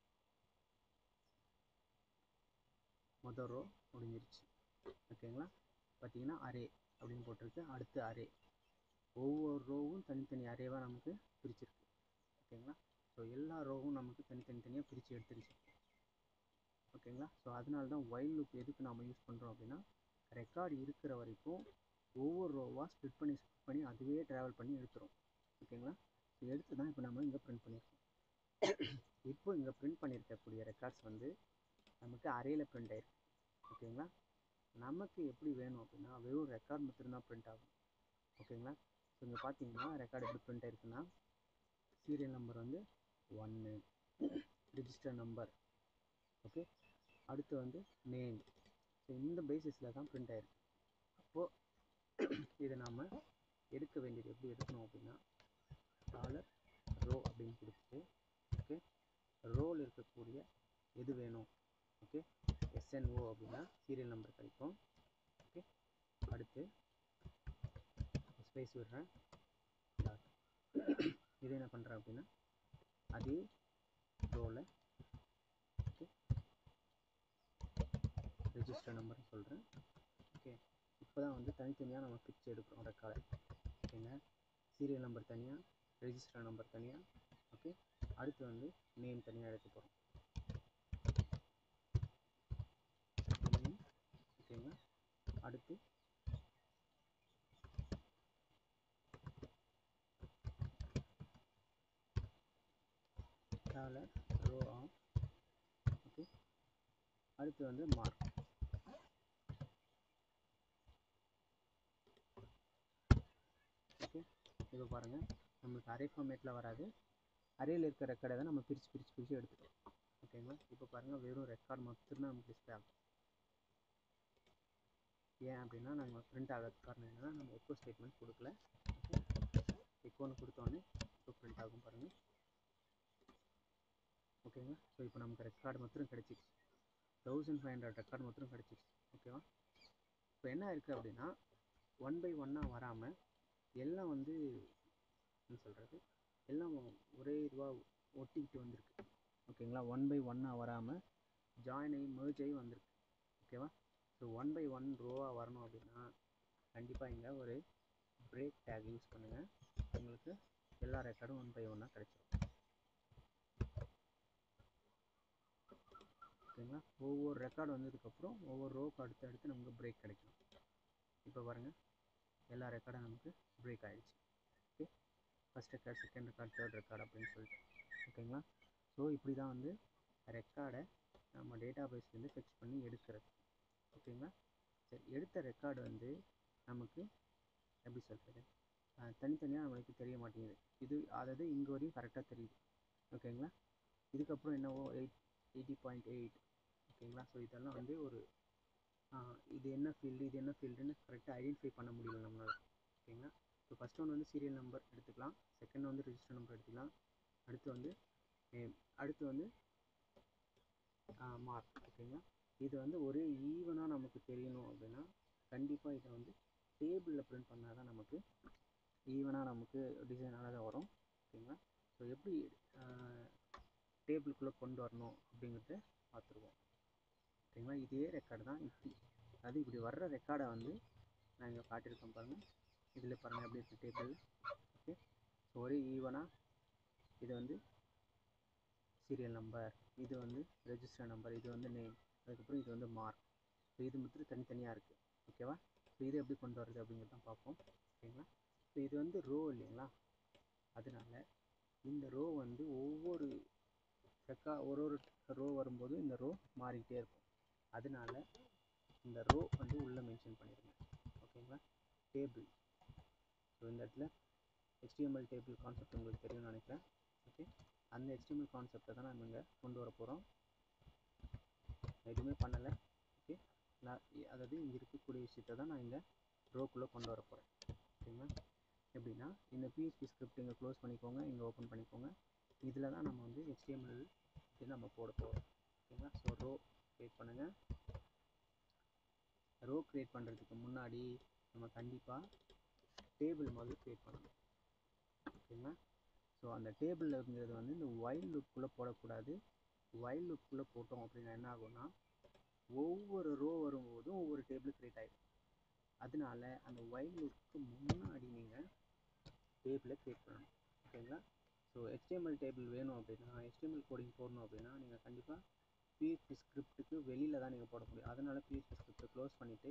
மொதல் ரோ முடிஞ்சிருச்சு ஓகேங்களா பார்த்தீங்கன்னா அரே அப்படின்னு போட்டிருக்கு அடுத்து அரே ஒவ்வொரு ரோவும் தனித்தனி அரேவாக நமக்கு பிரிச்சிருக்கு ஓகேங்களா ஸோ எல்லா ரோவும் நமக்கு தனித்தனி தனியாக பிரித்து எடுத்துருச்சு ஓகேங்களா ஸோ அதனால தான் ஒயில் லுக் எதுக்கு நம்ம யூஸ் பண்ணுறோம் அப்படின்னா ரெக்கார்டு இருக்கிற வரைக்கும் ஒவ்வொரு ரோவாக ஸ்ப்ளிட் பண்ணி ஸ்ப்ளிட் பண்ணி அதுவே ட்ராவல் பண்ணி எடுத்துரும் ஓகேங்களா ஸோ எடுத்து தான் இப்போ நம்ம இங்கே பிரிண்ட் பண்ணியிருக்கோம் இப்போ இங்கே பிரிண்ட் பண்ணியிருக்கக்கூடிய ரெக்கார்ட்ஸ் வந்து நமக்கு அரையில் பிரிண்ட் ஆயிருக்கு ஓகேங்களா நமக்கு எப்படி வேணும் அப்படின்னா வெறும் ரெக்கார்ட் மட்டும்தான் பிரிண்ட் ஆகும் ஓகேங்களா ஸோ இங்கே பார்த்தீங்கன்னா ரெக்கார்டு எப்படி பிரிண்ட் ஆயிருக்குன்னா சீரியல் நம்பர் வந்து ஒன்று ரிஜிஸ்டர் நம்பர் ஓகே அடுத்து வந்து நேம் ஸோ இந்த பேசிஸில் தான் பிரிண்ட் ஆயிருக்கு அப்போது இதை நாம் எடுக்க வேண்டியது எப்படி எடுக்கணும் அப்படின்னா டாலர் ரோ அப்படின்னு கொடுத்துட்டு ஓகே ரோல் இருக்கக்கூடிய எது வேணும் ஓகே எஸ்என்ஓ அப்படின்னா சீரியல் நம்பர் கிடைக்கும் ஓகே அடுத்து ஸ்பேஸ் விடுறேன் டாட் இது என்ன பண்ணுறேன் அப்படின்னா அதே ரோவில் ஓகே ரெஜிஸ்டர் நம்பர் சொல்கிறேன் ஓகே இப்போ தான் வந்து தனித்தனியாக நம்ம பிக்சர் எடுக்கிறோம் ரெக்கார்டை ஓகேங்க சீரியல் நம்பர் தனியாக ரெஜிஸ்டர் நம்பர் தனியாக ஓகே அடுத்து வந்து நேம் தனியாக எடுக்க போகிறோம் நேம் ஓகேங்களா அடுத்து டாலர் ரோ ஆஃப் ஓகே அடுத்து வந்து மார்க் ஓகே இப்போ பாருங்கள் நம்மளுக்கு அரே ஃபார்மேட்டில் வராது அரேயில் இருக்க ரெக்கார்டை தான் நம்ம பிரித்து பிரித்து பிரித்து எடுத்துட்டோம் ஓகேங்களா இப்போ பாருங்கள் வெறும் ரெக்கார்ட் மட்டும்தான் நமக்கு டிஸ்பிளே ஆகும் ஏன் அப்படின்னா நாங்கள் பிரிண்ட் ஆகிறதுக்கு காரணம் என்னன்னா நம்ம எக்கோ ஸ்டேட்மெண்ட் கொடுக்கல எக்கோன்னு கொடுத்தோன்னே இப்போ பிரிண்ட் ஆகும் பாருங்கள் ஓகேங்களா ஸோ இப்போ நமக்கு ரெக்கார்டு மாத்திரம் கிடச்சிச்சு தௌசண்ட் ஃபைவ் ஹண்ட்ரட் ரெக்கார்டு மாத்திரம் கிடச்சிச்சு ஓகேவா இப்போ என்ன இருக்குது அப்படின்னா ஒன் பை ஒன்னாக வராமல் எல்லாம் வந்து என்ன சொல்கிறது எல்லாம் ஒரே இதுவாக ஒட்டிக்கிட்டு வந்திருக்கு ஓகேங்களா ஒன் பை ஒன்னாக வராமல் ஜாயின் ஆகி merge ஆகி வந்திருக்கு ஓகேவா ஸோ ஒன் பை ஒன் ரோவாக வரணும் அப்படின்னா கண்டிப்பாக இங்கே ஒரு பிரேக் டேக் யூஸ் பண்ணுங்கள் உங்களுக்கு எல்லா ரெக்கார்டும் ஒன் பை ஒன்னாக கிடைச்சிடும் ஓகேங்களா ஒவ்வொரு ரெக்கார்டு வந்ததுக்கப்புறம் ஒவ்வொரு ரோக்கு அடுத்து அடுத்து நமக்கு பிரேக் கிடைக்கும் இப்போ பாருங்கள் எல்லா ரெக்கார்டும் நமக்கு பிரேக் ஆகிடுச்சு okay first record second record third record அப்படின்னு சொல்லிட்டு ஓகேங்களா ஸோ இப்படி தான் வந்து ரெக்கார்டை நம்ம டேட்டா பேஸ்லேருந்து ஃபெச் பண்ணி எடுக்கிறது ஓகேங்களா சரி எடுத்த ரெக்கார்டு வந்து நமக்கு எப்படி சொல்கிறது தனித்தனியாக நம்மளுக்கு தெரிய மாட்டேங்குது இது அதாவது இங்கே வரையும் கரெக்டாக தெரியுது ஓகேங்களா இதுக்கப்புறம் என்னவோ எயிட் எயிட்டி பாயிண்ட் எயிட் ஓகேங்களா ஸோ இதெல்லாம் வந்து ஒரு இது என்ன ஃபீல்டு இது என்ன ஃபீல்டுன்னு கரெக்டாக ஐடென்டிஃபை பண்ண முடியல நம்மளால் ஓகேங்களா ஸோ ஃபஸ்ட் ஒன் வந்து சீரியல் நம்பர் எடுத்துக்கலாம் செகண்ட் வந்து ரிஜிஸ்டர் நம்பர் எடுத்துக்கலாம் அடுத்து வந்து நேம் அடுத்து வந்து மார்க் ஓகேங்களா இது வந்து ஒரே ஈவனாக நமக்கு தெரியணும் அப்படின்னா கண்டிப்பாக இதை வந்து டேபிளில் பிரிண்ட் பண்ணால் தான் நமக்கு ஈவனாக நமக்கு டிசைனாக தான் வரும் ஓகேங்களா ஸோ எப்படி டேபிளுக்குள்ளே கொண்டு வரணும் அப்படிங்கிறத பார்த்துருவோம் ஓகேங்களா இதே ரெக்கார்டு தான் இப்படி அது இப்படி வர்ற ரெக்கார்டை வந்து நான் இங்கே காட்டியிருக்கேன் பாருங்கள் இதில் பாருங்கள் எப்படி இருக்குது டேபிள் ஓகே ஸோ ஒரே ஈவனாக இது வந்து சீரியல் நம்பர் இது வந்து ரெஜிஸ்டர் நம்பர் இது வந்து நேம் அதுக்கப்புறம் இது வந்து மார்க் ஸோ இது மட்டும் தனித்தனியாக இருக்குது ஓகேவா ஸோ இது எப்படி கொண்டு வரது அப்படிங்கிறத தான் பார்ப்போம் ஓகேங்களா ஸோ இது வந்து ரோ இல்லைங்களா அதனால இந்த ரோ வந்து ஒவ்வொரு ரெக்கா ஒரு ஒரு ரோ வரும்போது இந்த ரோ மாறிக்கிட்டே இருக்கும் அதனால இந்த ரோ வந்து உள்ளே மென்ஷன் பண்ணிடுங்க ஓகேங்களா டேபிள் ஸோ இந்த இடத்துல ஹெச்டிஎம்எல் டேபிள் கான்செப்ட் உங்களுக்கு தெரியும்னு நினைக்கிறேன் ஓகே அந்த ஹெச்டிஎம்எல் கான்செப்டை தான் நம்ம இங்கே கொண்டு வர போகிறோம் எதுவுமே பண்ணலை ஓகே நான் அதாவது இங்கே இருக்கக்கூடிய விஷயத்தை தான் நான் இங்கே ரோக்குள்ளே கொண்டு வர போகிறேன் ஓகேங்களா எப்படின்னா இந்த பிஹெச்பி ஸ்கிரிப்ட் இங்கே க்ளோஸ் பண்ணிக்கோங்க இங்கே ஓப்பன் பண்ணிக்கோங்க இதில் தான் நம்ம வந்து ஹெச்டிஎம்எல் இது நம்ம போட போகிறோம் ஓகேங்களா ஸோ ரோ க்ரியேட் பண்ணுங்கள் ரோ க்ரியேட் பண்ணுறதுக்கு முன்னாடி நம்ம கண்டிப்பாக டேபிள் மாதிரி க்ரியேட் பண்ணணும் ஓகேங்களா ஸோ அந்த டேபிள்ங்கிறது வந்து இந்த வைல் லுக்குள்ளே போடக்கூடாது வைல் லுக்குள்ளே போட்டோம் அப்படின்னா என்ன ஆகும்னா ஒவ்வொரு ரோ வரும்போதும் ஒவ்வொரு டேபிள் க்ரியேட் ஆகிடும் அதனால அந்த வைல் லுக்கு முன்னாடி நீங்கள் டேபிளை க்ரியேட் பண்ணணும் ஓகேங்களா ஸோ ஹெச்டிஎம்எல் டேபிள் வேணும் அப்படின்னா ஹெச்டிஎம்எல் கோடிங் போடணும் அப்படின்னா நீங்கள் கண்டிப்பாக பிஹெச்பி ஸ்கிரிப்டுக்கு வெளியில் தான் நீங்கள் போட முடியும் அதனால பிஹெச்பி ஸ்கிரிப்டை க்ளோஸ் பண்ணிவிட்டு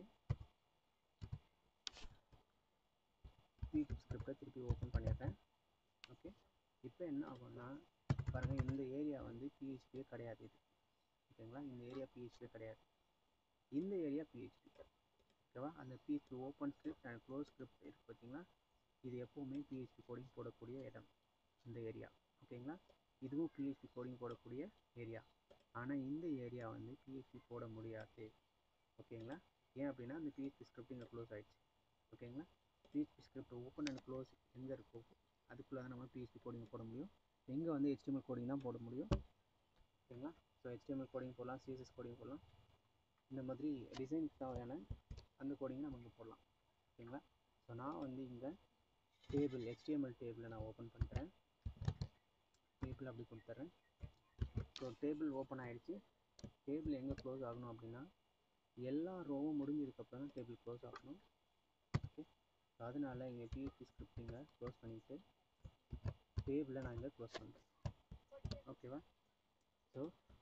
பிஹெச்பி ஸ்கிரிப்டை திருப்பி ஓப்பன் பண்ணிடுறேன் ஓகே இப்போ என்ன ஆகும்னா பாருங்கள் இந்த ஏரியா வந்து பிஹெச்பியே கிடையாது இது ஓகேங்களா இந்த ஏரியா பிஹெச்பியே கிடையாது இந்த ஏரியா பிஹெச்பி ஓகேவா அந்த PHP open script and close script இருக்குது பார்த்தீங்களா இது எப்போவுமே பிஹெச்பி கோடிங் போடக்கூடிய இடம் இந்த ஏரியா ஓகேங்களா இதுவும் பிஹெச்பி கோடிங் போடக்கூடிய ஏரியா ஆனால் இந்த ஏரியா வந்து பிஹெச்பி போட முடியாது ஓகேங்களா ஏன் அப்படின்னா அந்த பிஹெச்பி ஸ்கிரிப்ட் இங்கே க்ளோஸ் ஆகிடுச்சு ஓகேங்களா PHP script open and close எங்கே இருக்கோ அதுக்குள்ளே தான் நம்ம பிஹெச்பி கோடிங் போட முடியும் இங்கே வந்து ஹெச்டிஎம்எல் கோடிங் தான் போட முடியும் ஓகேங்களா ஸோ ஹெச்டிஎம்எல் கோடிங் போடலாம் சிஎஸ்எஸ் கோடிங் போடலாம் இந்த மாதிரி டிசைனுக்கு தேவையான அந்த கோடிங்கை நம்ம இங்கே போடலாம் ஓகேங்களா ஸோ நான் வந்து இங்கே டேபிள் ஹெச்டிஎம்எல் டேபிளை நான் ஓப்பன் பண்ணுறேன் டேபிள் அப்படி கொடுத்துட்றேன் ஸோ டேபிள் ஓப்பன் ஆகிடுச்சு டேபிள் எங்கே க்ளோஸ் ஆகணும் அப்படின்னா எல்லா ரோவும் முடிஞ்சதுக்கப்புறம் தான் டேபிள் க்ளோஸ் ஆகணும் ஓகே ஸோ அதனால் இங்கே பிஹெச்பி ஸ்கிரிப்ட் இங்கே க்ளோஸ் பண்ணிவிட்டு டேபிளை நான் இங்கே க்ளோஸ் பண்ணுறேன் ஓகேவா ஸோ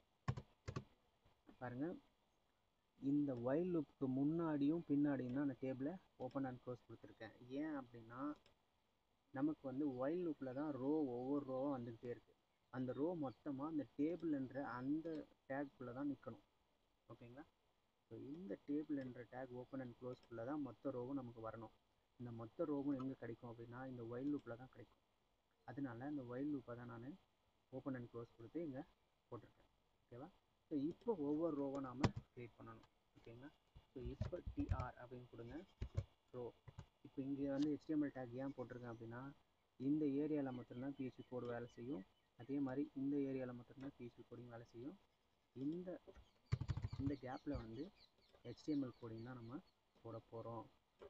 பாருங்கள் இந்த வைல் லுப்புக்கு முன்னாடியும் பின்னாடியும் தான் அந்த டேபிளை ஓப்பன் அண்ட் க்ளோஸ் கொடுத்துருக்கேன் ஏன் அப்படின்னா நமக்கு வந்து வைல் லுப்பில் தான் ரோ ஒவ்வொரு ரோவும் வந்துக்கிட்டே இருக்குது அந்த ரோ மொத்தமாக அந்த டேபிள்ன்ற அந்த டேக்குள்ளே தான் நிற்கணும் ஓகேங்களா ஸோ இந்த டேபிள் என்ற டேக் ஓப்பன் அண்ட் க்ளோஸ்க்குள்ளே தான் மொத்த ரோவும் நமக்கு வரணும் இந்த மொத்த ரோவும் எங்கே கிடைக்கும் அப்படின்னா இந்த வைல் லூப்பில் தான் கிடைக்கும் அதனால இந்த வைல் லூப்பை தான் நான் ஓப்பன் அண்ட் க்ளோஸ் கொடுத்து இங்கே போட்டிருக்கேன் ஓகேவா ஸோ இப்போ ஒவ்வொரு ரோவை நாம் க்ரியேட் பண்ணணும் ஓகேங்களா ஸோ இப்போ டிஆர் அப்படின்னு கொடுங்க ரோ இப்போ இங்கே வந்து ஹெச்டிஎம்எல் டேக் ஏன் போட்டிருக்கேன் அப்படின்னா இந்த ஏரியாவில் மட்டும்தான் பிஹெச்பி கோடு வேலை செய்யும் அதே மாதிரி இந்த ஏரியாவில் மட்டும்தான் பிஹெச்பி கோடிங் வேலை செய்யும் இந்த இந்த கேப்பில் வந்து ஹெச்டிஎம்எல் கோடிங் தான் நம்ம போட போகிறோம்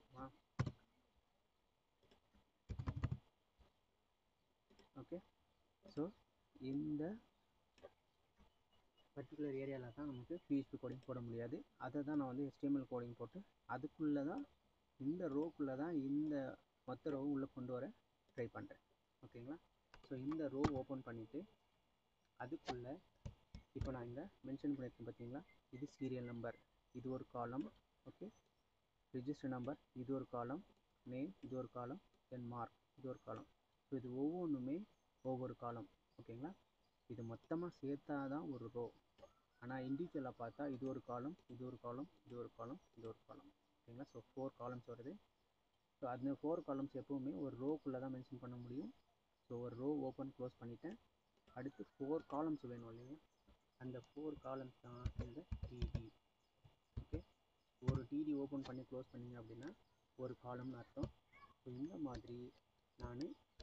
ஓகே ஸோ இந்த பர்டிகுலர் ஏரியாவில் தான் நமக்கு பிஹெச்பி கோடிங் போட முடியாது அதை தான் நான் வந்து ஹெச்டிஎம்எல் கோடிங் போட்டு அதுக்குள்ளே தான் இந்த ரோக்குள்ளே தான் இந்த மொத்த ரோவும் உள்ளே கொண்டு வர ட்ரை பண்ணுறேன் ஓகேங்களா ஸோ இந்த ரோ ஓப்பன் பண்ணிவிட்டு அதுக்குள்ளே இப்போ நான் இங்கே மென்ஷன் பண்ணியிருக்கேன் பார்த்தீங்களா இது சீரியல் நம்பர் இது ஒரு காலம் ஓகே ரிஜிஸ்டர் நம்பர் இது ஒரு காலம் நேம் இது ஒரு காலம் தென் மார்க் இது ஒரு காலம் ஸோ இது ஒவ்வொன்றுமே ஒவ்வொரு காலம் ஓகேங்களா இது மொத்தமாக சேர்த்தா தான் ஒரு ரோ ஆனால் இண்டிவிஜுவலாக பார்த்தா இது ஒரு காலம் இது ஒரு காலம் இது ஒரு காலம் இது ஒரு காலம் ஓகேங்களா ஸோ ஃபோர் காலம்ஸ் வருது ஸோ அந்த ஃபோர் காலம்ஸ் எப்போவுமே ஒரு ரோக்குள்ளே தான் மென்ஷன் பண்ண முடியும் ஸோ ஒரு ரோ ஓப்பன் க்ளோஸ் பண்ணிட்டேன் அடுத்து ஃபோர் காலம்ஸ் வேணும் இல்லைங்க அந்த ஃபோர் காலம்ஸ் தான் இந்த டிடி ஓகே ஒரு டிடி ஓப்பன் பண்ணி க்ளோஸ் பண்ணிங்க அப்படின்னா ஒரு காலம்னு அர்த்தம் ஸோ இந்த மாதிரி நான்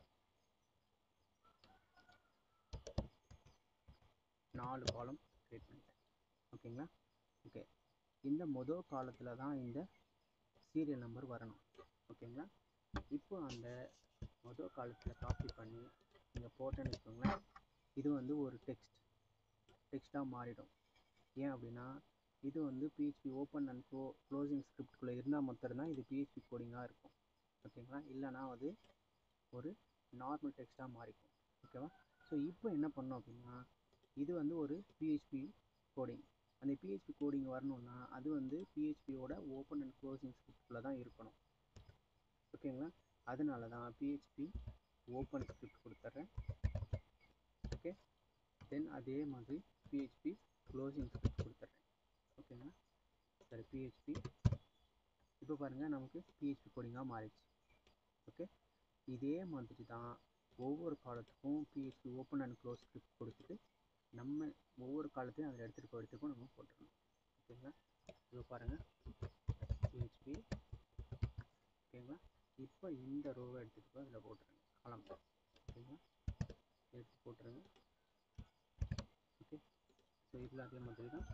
நாலு காலம் க்ரியேட் பண்ணிட்டேன் ஓகேங்களா ஓகே இந்த மொதல் காலத்தில் தான் இந்த சீரியல் நம்பர் வரணும் ஓகேங்களா இப்போ அந்த மொதல் காலத்தில் காப்பி பண்ணி நீங்கள் போட்டேன்னு வச்சுக்கோங்களேன் இது வந்து ஒரு டெக்ஸ்ட் டெக்ஸ்ட்டாக மாறிடும் ஏன் அப்படின்னா இது வந்து பிஹெச்பி ஓப்பன் அண்ட் க்ளோ க்ளோசிங் ஸ்கிரிப்ட்குள்ளே இருந்தால் மட்டும்தான் இது பிஹெச்பி கோடிங்காக இருக்கும் ஓகேங்களா இல்லைனா அது ஒரு நார்மல் டெக்ஸ்ட்டாக மாறிக்கும் ஓகேவா ஸோ இப்போ என்ன பண்ணோம் அப்படின்னா இது வந்து ஒரு பிஹெச்பி கோடிங் அந்த பிஹெச்பி கோடிங் வரணும்னா அது வந்து பிஹெச்பியோட ஓப்பன் அண்ட் க்ளோசிங் ஸ்கிரிப்ட்குள்ளே தான் இருக்கணும் ஓகேங்களா அதனால தான் பிஹெச்பி ஓப்பன் ஸ்கிரிப்ட் கொடுத்துட்றேன் ஓகே தென் அதே மாதிரி பிஹெச்பி க்ளோசிங் ஸ்கிரிப்ட் கொடுத்துட்றேன் ஓகேங்களா சரி பிஹெச்பி இப்போ பாருங்கள் நமக்கு பிஹெச்பி கோடிங்காக மாறிடுச்சு ஓகே இதே மாதிரி தான் ஒவ்வொரு காலத்துக்கும் PHP open and close script கொடுத்துட்டு நம்ம ஒவ்வொரு காலத்தையும் அதில் எடுத்துகிட்டு போகிறதுக்கும் நம்ம போட்டுடணும் ஓகேங்களா இப்போ பாருங்கள் பிஹெச்பி ஓகேங்களா இப்போ இந்த ரோவை எடுத்துகிட்டு போய் அதில் போட்டுருங்க காலம் ஓகேங்களா எடுத்து போட்டுருங்க ஓகே ஸோ இதில் அதே மாதிரி தான்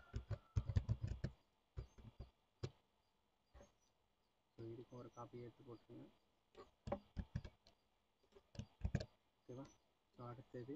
ஸோ இதுக்கும் ஒரு காப்பி எடுத்து போட்டுருங்க ஓகேவா ஸோ அடுத்தது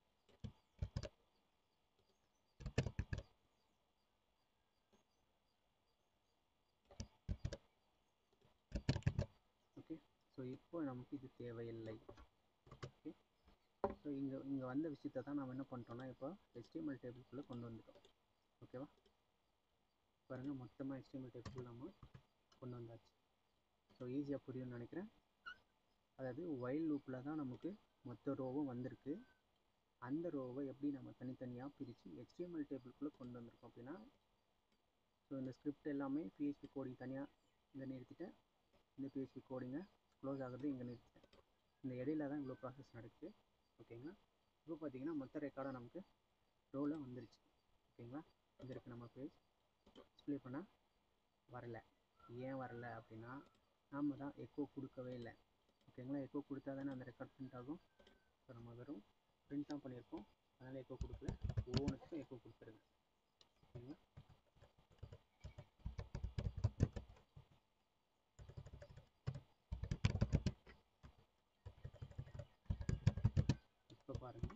ஓகே ஸோ இப்போ நமக்கு இது தேவையில்லை ஓகே ஸோ இங்கே இங்கே வந்த விஷயத்தை தான் நம்ம என்ன பண்ணிட்டோம்னா இப்போ HTML டேபிள்குள்ளே கொண்டு வந்துட்டோம் ஓகேவா பாருங்கள் மொத்தமாக HTML டேபிள் நம்ம கொண்டு வந்தாச்சு ஸோ ஈஸியாக புரியும்னு நினைக்கிறேன் அதாவது ஒயில் லூப்பில் தான் நமக்கு மொத்த ரோவும் வந்திருக்கு அந்த ரோவை எப்படி நம்ம தனித்தனியாக பிரித்து HTML டேபிள்குள்ளே கொண்டு வந்திருக்கோம் அப்படின்னா ஸோ இந்த ஸ்கிரிப்ட் எல்லாமே பிஹெச்பி கோடிங் தனியாக இங்கே நிறுத்திட்டேன் இந்த பிஹெச்பி கோடிங்கை க்ளோஸ் ஆகிறது இங்கே நிறுத்திட்டேன் இந்த இடையில தான் இவ்வளோ ப்ராசஸ் நடக்குது ஓகேங்களா இப்போ பார்த்தீங்கன்னா மொத்த ரெக்கார்டாக நமக்கு ரோவில் வந்துருச்சு ஓகேங்களா இங்கே இருக்குது நம்ம பேஜ் டிஸ்பிளே பண்ணால் வரல ஏன் வரல அப்படின்னா நாம் தான் எக்கோ கொடுக்கவே இல்லை ஓகேங்களா எக்கோ கொடுத்தா தானே அந்த ரெக்கார்ட் பிரிண்ட் ஆகும் ஸோ நம்ம வெறும் பிரிண்ட் தான் பண்ணியிருக்கோம் அதனால் எக்கோ கொடுக்கல ஒவ்வொன்றுக்கும் எக்கோ கொடுத்துருங்க ஓகேங்களா இப்போ பாருங்கள்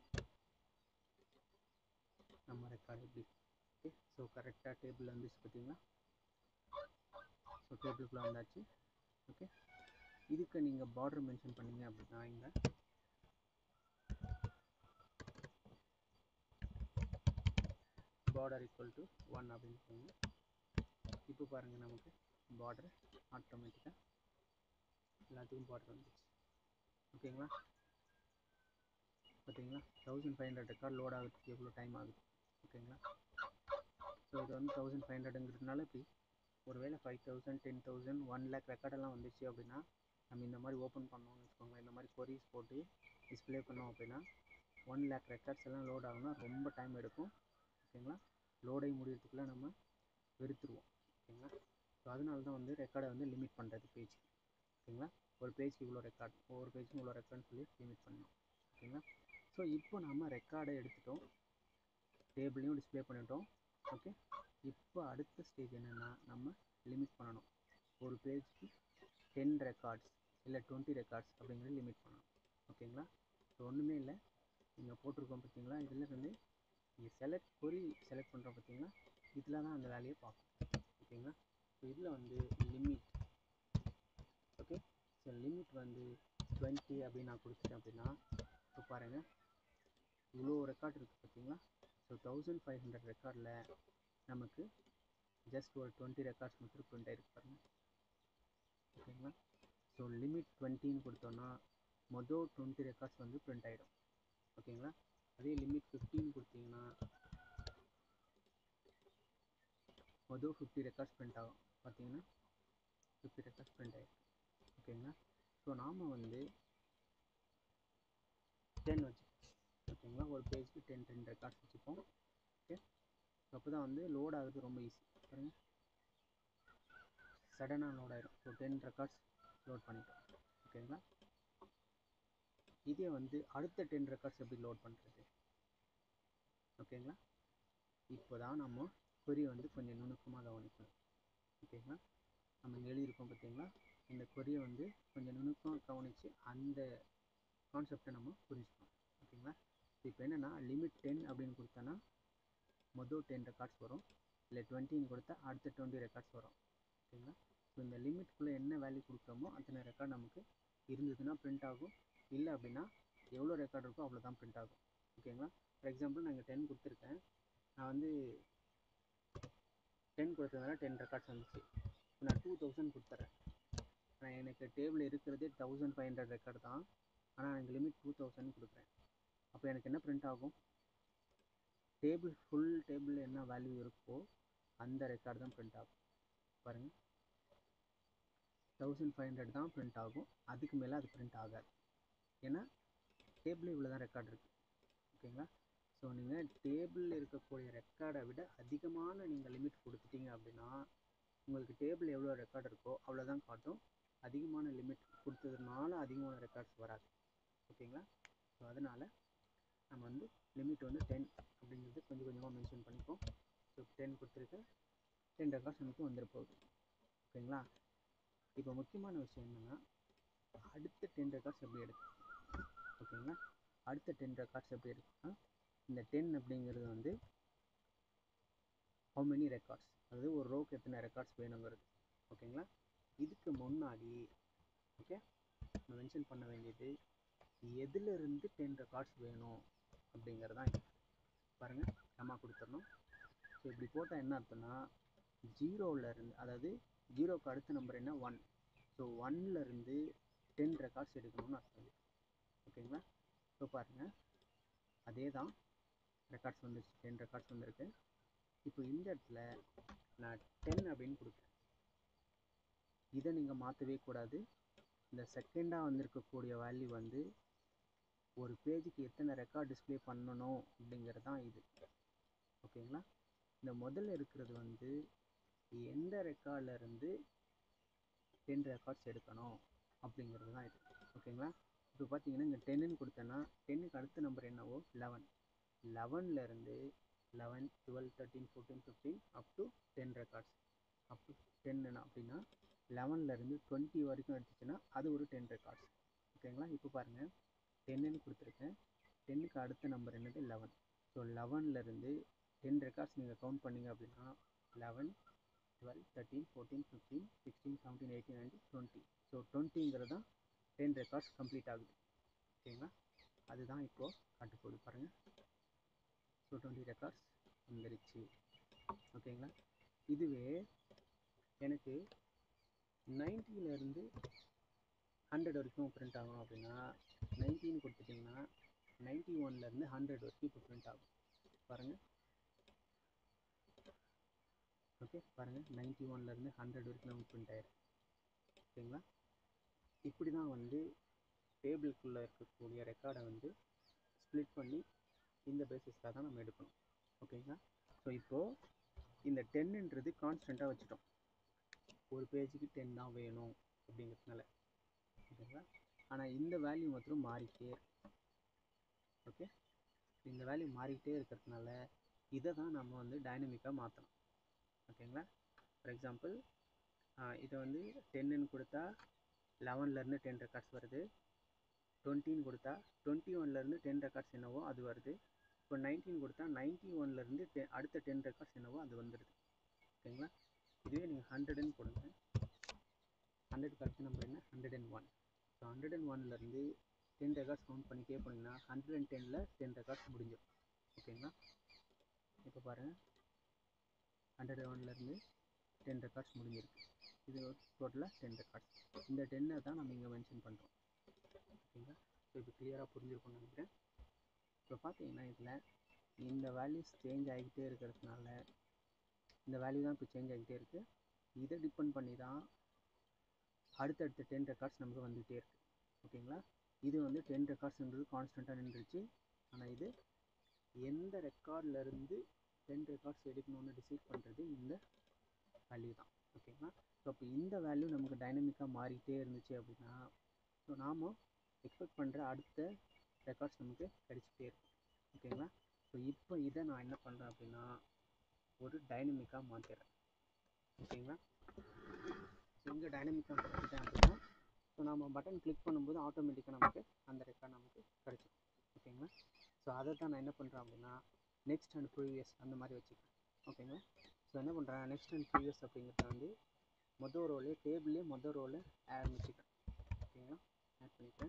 நம்ம ரெக்கார்டு எப்படி ஓகே ஸோ கரெக்டாக டேபிள் வந்துச்சு பார்த்தீங்களா ஸோ டேபிளுக்குள்ளே வந்தாச்சு ஓகே இதுக்கு நீங்கள் பார்டர் மென்ஷன் பண்ணீங்க அப்படின்னா இங்கே பார்டர் ஈக்குவல் டு ஒன் அப்படின்னு சொல்லுங்க இப்போ பாருங்கள் நமக்கு பார்டர் ஆட்டோமேட்டிக்காக எல்லாத்துக்கும் பார்டர் வந்துச்சு ஓகேங்களா பார்த்தீங்களா thousand five hundred record load ஆகிறதுக்கு எவ்வளோ டைம் ஆகுது ஓகேங்களா ஸோ இது வந்து தௌசண்ட் ஃபைவ் ஹண்ட்ரடுங்கிறதுனால இப்படி ஒருவேளை five thousand ten thousand one lakh ரெக்கார்டெல்லாம் வந்துச்சு அப்படின்னா நம்ம இந்த மாதிரி ஓப்பன் பண்ணோம்னு வச்சுக்கோங்க இந்த மாதிரி கொரிஸ் போட்டு டிஸ்பிளே பண்ணோம் அப்படின்னா ஒன் லேக் ரெக்கார்ட்ஸ் எல்லாம் லோட் ஆகும்னா ரொம்ப டைம் எடுக்கும் ஓகேங்களா லோடை முடியறதுக்குள்ளே நம்ம வெறுத்துருவோம் ஓகேங்களா ஸோ அதனால தான் வந்து ரெக்கார்டை வந்து லிமிட் பண்ணுறது பேஜ் ஓகேங்களா ஒரு பேஜ்க்கு இவ்வளோ ரெக்கார்ட் ஒவ்வொரு பேஜுக்கும் இவ்வளோ ரெக்கார்ட்னு சொல்லி லிமிட் பண்ணணும் ஓகேங்களா ஸோ இப்போ நம்ம ரெக்கார்டை எடுத்துட்டோம் டேபிளையும் டிஸ்பிளே பண்ணிட்டோம் ஓகே இப்போ அடுத்த ஸ்டேஜ் என்னென்னா நம்ம லிமிட் பண்ணணும் ஒரு பேஜ்க்கு டென் ரெக்கார்ட்ஸ் இல்லை டுவெண்ட்டி ரெக்கார்ட்ஸ் அப்படிங்கிறது லிமிட் பண்ணணும் ஓகேங்களா ஸோ ஒன்றுமே இல்லை நீங்கள் போட்டிருக்கோம் பார்த்தீங்களா இதில் வந்து நீங்கள் செலக்ட் கொரி செலக்ட் பண்ணுறோம் பார்த்தீங்களா இதில் தான் அந்த வேலையை பார்க்கும் ஓகேங்களா ஸோ இதில் வந்து லிமிட் ஓகே ஸோ லிமிட் வந்து டுவெண்ட்டி அப்படின்னு நான் கொடுத்துட்டேன் அப்படின்னா இப்போ பாருங்கள் இவ்வளோ ரெக்கார்ட் இருக்குது பார்த்தீங்களா ஸோ தௌசண்ட் ஃபைவ் ஹண்ட்ரட் ரெக்கார்டில் நமக்கு ஜஸ்ட் ஒரு டுவெண்ட்டி ரெக்கார்ட்ஸ் மட்டும் ப்ரிண்ட் ஆகிருக்கு பாருங்கள் ஓகேங்களா ஸோ லிமிட் டுவெண்ட்டின்னு கொடுத்தோன்னா மொதல் டுவெண்ட்டி ரெக்கார்ட்ஸ் வந்து பிரிண்ட் ஆகிடும் ஓகேங்களா அதே லிமிட் ஃபிஃப்டின் கொடுத்தீங்கன்னா மொதல் ஃபிஃப்டி ரெக்கார்ட்ஸ் பிரிண்ட் ஆகும் பார்த்தீங்கன்னா ஃபிஃப்டி ரெக்கார்ட்ஸ் பிரிண்ட் ஆகிடும் ஓகேங்களா ஸோ நாம் வந்து டென் வச்சுப்போம் ஓகேங்களா ஒரு பேஜ்க்கு டென் டென் ரெக்கார்ட்ஸ் வச்சுப்போம் ஓகே அப்போ தான் வந்து லோட் ஆகுது ரொம்ப ஈஸி பாருங்க சடனாக லோட் ஆயிடும் ஸோ டென் ரெக்கார்ட்ஸ் லோட் பண்ணிட்டோம் ஓகேங்களா இதே வந்து அடுத்த டென் ரெக்கார்ட்ஸ் எப்படி லோட் பண்ணுறது ஓகேங்களா இப்போ தான் நம்ம கொரி வந்து கொஞ்சம் நுணுக்கமாக கவனிக்கணும் ஓகேங்களா நம்ம இங்கே எழுதியிருக்கோம் பார்த்தீங்களா இந்த கொரியை வந்து கொஞ்சம் நுணுக்கமாக கவனித்து அந்த கான்செப்டை நம்ம புரிஞ்சுக்கணும் ஓகேங்களா இப்போ என்னென்னா லிமிட் டென் அப்படின்னு கொடுத்தோன்னா மொதல் டென் ரெக்கார்ட்ஸ் வரும் இல்லை டுவெண்ட்டின்னு கொடுத்தா அடுத்த டுவெண்ட்டி ரெக்கார்ட்ஸ் வரும் ஓகேங்களா ஸோ இந்த லிமிட்குள்ளே என்ன வேல்யூ கொடுக்குறோமோ அத்தனை ரெக்கார்ட் நமக்கு இருந்ததுன்னா பிரிண்ட் ஆகும் இல்லை அப்படின்னா எவ்வளோ ரெக்கார்ட் இருக்கோ அவ்வளோ தான் பிரிண்ட் ஆகும் ஓகேங்களா ஃபார் எக்ஸாம்பிள் நான் இங்கே டென் கொடுத்துருக்கேன் நான் வந்து டென் கொடுத்ததுனால டென் ரெக்கார்ட்ஸ் வந்துச்சு இப்போ நான் டூ தௌசண்ட் கொடுத்துட்றேன் நான் எனக்கு டேபிள் இருக்கிறதே தௌசண்ட் ஃபைவ் ஹண்ட்ரட் ரெக்கார்டு தான் ஆனால் எனக்கு லிமிட் டூ தௌசண்ட் கொடுக்குறேன் அப்போ எனக்கு என்ன பிரிண்ட் ஆகும் டேபிள் ஃபுல் டேபிள் என்ன வேல்யூ இருக்கோ அந்த ரெக்கார்டு தான் பிரிண்ட் ஆகும் பாருங்கள் தௌசண்ட் ஃபைவ் ஹண்ட்ரட் தான் பிரிண்ட் ஆகும் அதுக்கு மேலே அது பிரிண்ட் ஆகாது ஏன்னா டேபிள் இவ்வளோ தான் ரெக்கார்ட் இருக்குது ஓகேங்களா ஸோ நீங்கள் டேபிளில் இருக்கக்கூடிய ரெக்கார்டை விட அதிகமான நீங்கள் லிமிட் கொடுத்துட்டீங்க அப்படின்னா உங்களுக்கு டேபிள் எவ்வளோ ரெக்கார்டு இருக்கோ அவ்வளோதான் காட்டும் அதிகமான லிமிட் கொடுத்ததுனால அதிகமான ரெக்கார்ட்ஸ் வராது ஓகேங்களா ஸோ அதனால் நம்ம வந்து லிமிட் வந்து டென் அப்படிங்கிறது கொஞ்சம் கொஞ்சமாக மென்ஷன் பண்ணிப்போம் ஸோ டென் கொடுத்துருக்கேன் டென் ரெக்கார்ட்ஸ் நமக்கு வந்துட போகுது ஓகேங்களா இப்போ முக்கியமான விஷயம் என்னென்னா அடுத்த டென் ரெக்கார்ட்ஸ் எப்படி எடுக்கும் ஓகேங்களா அடுத்த டென் ரெக்கார்ட்ஸ் எப்படி இருக்குன்னா இந்த டென் அப்படிங்கிறது வந்து ஹவு மெனி ரெக்கார்ட்ஸ் அதாவது ஒரு ரோக்கு எத்தனை ரெக்கார்ட்ஸ் வேணுங்கிறது ஓகேங்களா இதுக்கு முன்னாடி ஓகே நான் மென்ஷன் பண்ண வேண்டியது எதுலேருந்து டென் ரெக்கார்ட்ஸ் வேணும் அப்படிங்கிறது தான் இது பாருங்கள் கம்மா கொடுத்துடணும் ஸோ இப்படி போட்டால் என்ன அர்த்தம்னா ஜீரோவிலேருந்து அதாவது ஜீரோக்கு அடுத்த நம்பர் என்ன ஒன் ஸோ ஒன்லேருந்து டென் ரெக்கார்ட்ஸ் எடுக்கணும்னு அர்த்தம் ஓகேங்களா இப்போ பாருங்கள் அதே தான் ரெக்கார்ட்ஸ் வந்துருச்சு டென் ரெக்கார்ட்ஸ் வந்திருக்கு இப்போ இந்த இடத்துல நான் டென் அப்படின்னு கொடுக்குறேன் இதை நீங்கள் மாற்றவே கூடாது இந்த செகண்டாக வந்திருக்கக்கூடிய வேல்யூ வந்து ஒரு பேஜுக்கு எத்தனை ரெக்கார்ட் டிஸ்பிளே பண்ணணும் அப்படிங்கிறது தான் இது ஓகேங்களா இந்த முதல்ல இருக்கிறது வந்து எந்த ரெக்கார்டில் இருந்து டென் ரெக்கார்ட்ஸ் எடுக்கணும் அப்படிங்கிறது தான் இது ஓகேங்களா இப்போ பார்த்தீங்கன்னா இங்கே டென்னுன்னு கொடுத்தேன்னா டென்னுக்கு அடுத்த நம்பர் என்னவோ லெவன் லெவன்லேருந்து eleven twelve thirteen fourteen fifteen up to ten records up to ten அப்படின்னா லெவன்லேருந்து டுவெண்ட்டி வரைக்கும் எடுத்துச்சுன்னா அது ஒரு டென் ரெக்கார்ட்ஸ் ஓகேங்களா இப்போ பாருங்கள் டென்னுன்னு கொடுத்துருக்கேன் டென்னுக்கு அடுத்த நம்பர் என்னது லெவன் ஸோ லெவன்லேருந்து டென் ரெக்கார்ட்ஸ் நீங்கள் கவுண்ட் பண்ணிங்க அப்படின்னா eleven twelve thirteen fourteen fifteen sixteen seventeen eighteen nineteen twenty so டுவெண்ட்டிங்கிறது தான் டென் ரெக்கார்ட்ஸ் கம்ப்ளீட் ஆகுது ஓகேங்களா அதுதான் இப்போது காட்டுப்போகுது பாருங்கள் ஸோ டுவெண்ட்டி ரெக்கார்ட்ஸ் வந்துருச்சு ஓகேங்களா இதுவே எனக்கு நைன்ட்டியிலேருந்து ஹண்ட்ரட் வரைக்கும் பிரிண்ட் ஆகணும் அப்படின்னா நைன்டீன் கொடுத்துட்டிங்கன்னா நைன்ட்டி ஒன்லேருந்து ஹண்ட்ரட் வரைக்கும் இப்போ பிரிண்ட் ஆகும் பாருங்கள் ஓகே பாருங்கள் நைன்ட்டி ஒன்லேருந்து ஹண்ட்ரட் வரைக்கும் நமக்கு பிரிண்ட் ஆயிருக்கு ஓகேங்களா இப்படி தான் வந்து டேபிளுக்குள்ளே இருக்கக்கூடிய ரெக்கார்டை வந்து ஸ்ப்ளிட் பண்ணி இந்த பேசிஸில் தான் நம்ம எடுக்கணும் ஓகேங்களா ஸோ இப்போது இந்த டென்னுன்றது கான்ஸ்டண்ட்டாக வச்சுட்டோம் ஒரு பேஜுக்கு டென் தான் வேணும் அப்படிங்கிறதுனால ஓகேங்களா ஆனால் இந்த வேல்யூ மாத்திரம் மாறிக்கிட்டே இருக்கும் ஓகே இந்த வேல்யூ மாறிக்கிட்டே இருக்கிறதுனால இதை தான் நம்ம வந்து டைனமிக்காக மாற்றணும் ஓகேங்களா ஃபார் எக்ஸாம்பிள் இதை வந்து டென்னுன்னு கொடுத்தா லெவன்லேருந்து டென் ரெக்கார்ட்ஸ் வருது டுவெண்ட்டின்னு கொடுத்தா டுவெண்ட்டி ஒன்லேருந்து டென் ரெக்கார்ட்ஸ் என்னவோ அது வருது இப்போ நைன்டீன் கொடுத்தா நைன்ட்டி ஒன்லேருந்து டெ அடுத்த டென் ரெக்கார்ட்ஸ் என்னவோ அது வந்துடுது ஓகேங்களா இதுவே நீங்கள் ஹண்ட்ரடுன்னு கொடுங்க ஹண்ட்ரட் அடுத்த நம்பர் என்ன hundred and one so hundred and ஒன்லேருந்து டென் ரெக்கார்ட்ஸ் கவுண்ட் பண்ணிட்டே போனீங்கன்னா ஹண்ட்ரட் அண்ட் டெனில் டென் ரெக்கார்ட்ஸ் முடிஞ்சிடும் ஓகேங்களா இப்போ பாருங்கள் ஹண்ட்ரட் அண்ட் ஒன்லேருந்து டென் ரெக்கார்ட்ஸ் முடிஞ்சிருக்கு இது டோட்டலாக டென் ரெக்கார்ட்ஸ் இந்த டென்னை தான் நம்ம இங்கே மென்ஷன் பண்ணுறோம் ஓகேங்களா ஸோ இப்போ கிளியராக புரிஞ்சிருக்கும்னு நினைக்கிறேன் இப்போ பார்த்தீங்கன்னா இதில் இந்த வேல்யூஸ் சேஞ்ச் ஆகிக்கிட்டே இருக்கிறதுனால இந்த வேல்யூ தான் இப்போ சேஞ்ச் ஆகிக்கிட்டே இருக்குது இதை டிபெண்ட் பண்ணி தான் அடுத்தடுத்த டென் ரெக்கார்ட்ஸ் நமக்கு வந்துகிட்டே இருக்குது ஓகேங்களா இது வந்து டென் ரெக்கார்ட்ஸ்ன்றது கான்ஸ்டண்ட்டாக நின்றுச்சு ஆனால் இது எந்த ரெக்கார்ட்லேருந்து டென் ரெக்கார்ட்ஸ் எடுக்கணும்னு டிசைட் பண்ணுறது இந்த வேல்யூ தான் ஓகேங்களா ஸோ அப்போ இந்த வேல்யூ நமக்கு டைனமிக்காக மாறிட்டே இருந்துச்சு அப்படின்னா ஸோ நாம் எக்ஸ்பெக்ட் பண்ணுற அடுத்த ரெக்கார்ட்ஸ் நமக்கு கிடைச்சிட்டே இருக்கும் ஓகேங்களா ஸோ இப்போ இதை நான் என்ன பண்ணுறேன் அப்படின்னா ஒரு டைனமிக்காக மாற்றிடுறேன் ஓகேங்களா ஸோ இங்கே டைனமிக்காக மாற்றிட்டேன் அப்படின்னா ஸோ நம்ம பட்டன் கிளிக் பண்ணும்போது ஆட்டோமேட்டிக்காக நமக்கு அந்த ரெக்கார்ட் நமக்கு கிடைச்சிடும் ஓகேங்களா ஸோ அதை தான் நான் என்ன பண்ணுறேன் அப்படின்னா நெக்ஸ்ட் அண்ட் ப்ரீவியஸ் அந்த மாதிரி வச்சுக்கிறேன் ஓகேங்களா ஸோ என்ன பண்ணுறேன் நெக்ஸ்ட் அண்ட் ப்ரீவியஸ் அப்படிங்கிறத வந்து மொதல் ரோலே டேபிள்லேயே மொதல் ரோவில் ஆரம்பிச்சுக்கிறேன் ஓகேங்களா ஆட் பண்ணிக்கிறேன்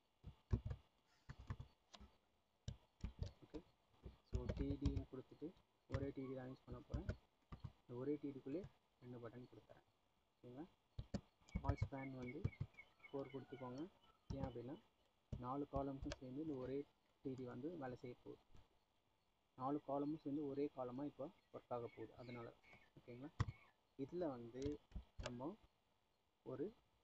ஓகே ஸோ டிடின்னு கொடுத்துட்டு ஒரே டிடி தான் யூஸ் பண்ண போகிறேன் இந்த ஒரே டிடிக்குள்ளே ரெண்டு பட்டன் கொடுத்துறேன் ஓகேங்களா ஆல் ஸ்பேன் வந்து ஃபோர் கொடுத்துக்கோங்க ஏன் அப்படின்னா நாலு காலம்ஸும் சேர்ந்து இந்த ஒரே டிடி வந்து வேலை செய்ய போகுது நாலு காலமும் சேர்ந்து ஒரே காலமாக இப்போ ஒர்க் ஆக போகுது அதனால ஓகேங்களா இதில் வந்து நம்ம ஒரு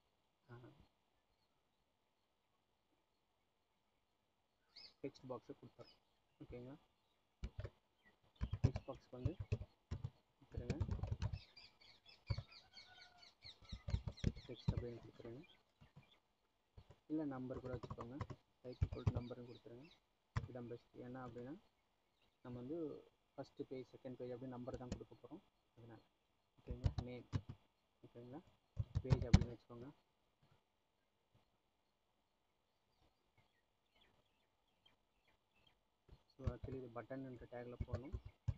டெக்ஸ்ட் பாக்ஸை கொடுத்துறோம் ஓகேங்களா டெக்ஸ்ட் பாக்ஸ்க்கு வந்து கொடுத்துருங்க டெக்ஸ்ட் அப்படின்னு கொடுத்துருங்க இல்லை நம்பர் கூட வச்சுக்கோங்க டைப் ஈக்குவல் நம்பர்னு கொடுத்துருங்க இதான் பெஸ்ட் ஏன்னா அப்படின்னா நம்ம வந்து ஃபஸ்ட்டு பேஜ் செகண்ட் பேஜ் அப்படி நம்பர் தான் கொடுக்க போகிறோம் அதனால் ஓகேங்களா நேம் ஓகேங்களா பேஜ் அப்படின்னு வச்சுக்கோங்க ஸோ ஆக்சுவலி இது பட்டன்ன்ற டேக்கில் போடணும்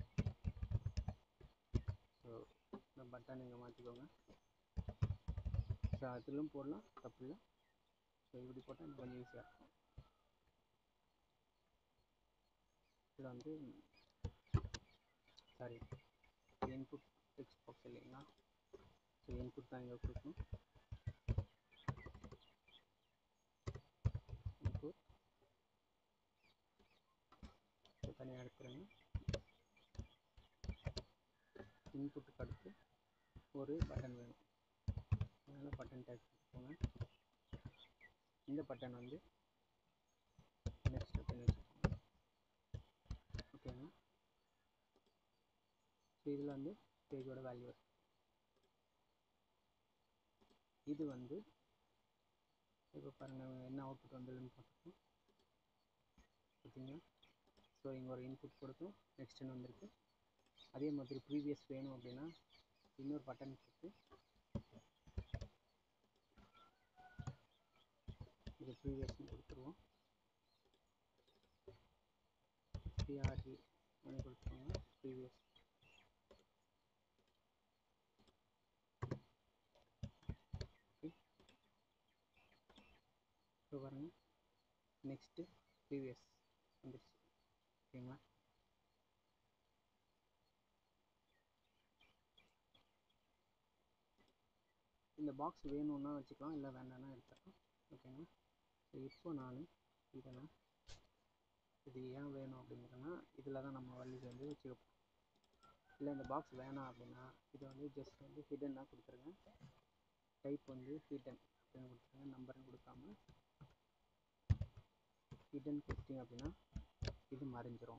ஸோ இந்த பட்டன் இங்கே மாற்றிக்கோங்க ஸோ அதிலும் போடலாம் தப்பு இல்லை ஸோ இப்படி போட்டால் இன்னும் கொஞ்சம் ஈஸியாக இருக்கும் இதில் வந்து சாரி இன்புட் டெக்ஸ்ட் பாக்ஸ் இல்லைங்களா ஸோ இன்புட் தான் இங்கே கொடுக்கணும் இன்புட் ஸோ தனியாக எடுத்துருங்க இன்புட்டுக்கு அடுத்து ஒரு பட்டன் வேணும் அதனால் பட்டன் டேக் கொடுத்துக்கோங்க இந்த பட்டன் வந்து நெக்ஸ்ட் அப்படின்னு வச்சுக்கோங்க ஓகேங்களா ஸோ இதில் வந்து பேஜோட வேல்யூ இது வந்து இப்போ பாருங்கள் என்ன அவுட்புட் வந்ததுன்னு பார்த்துக்கோம் பார்த்தீங்களா ஸோ இங்கே ஒரு இன்புட் கொடுத்தோம் நெக்ஸ்ட்டுன்னு வந்திருக்கு அதே மாதிரி ப்ரீவியஸ் வேணும் அப்படின்னா இன்னொரு பட்டன் கொடுத்து இது ப்ரீவியஸ்னு கொடுத்துருவோம் பிஆர்இ பண்ணி கொடுத்துருவோங்க ப்ரீவியஸ் ஓகே இப்போ பாருங்கள் நெக்ஸ்ட்டு ப்ரீவியஸ் வந்துருச்சு ஓகேங்களா இந்த பாக்ஸ் வேணும்னா வச்சுக்கலாம் இல்லை வேண்டாம்னா எடுத்துக்கலாம் ஓகேங்களா ஸோ இப்போ நான் இதெல்லாம் இது ஏன் வேணும் அப்படிங்கிறனா இதில் தான் நம்ம வேல்யூஸ் வந்து வச்சுருப்போம் இல்லை இந்த பாக்ஸ் வேணாம் அப்படின்னா இதை வந்து ஜஸ்ட் வந்து ஹிடன் தான் கொடுத்துருங்க டைப் வந்து ஹிடன் அப்படின்னு கொடுத்துருங்க நம்பர்னு கொடுக்காம ஹிடன் கொடுத்தீங்க அப்படின்னா இது மறைஞ்சிரும்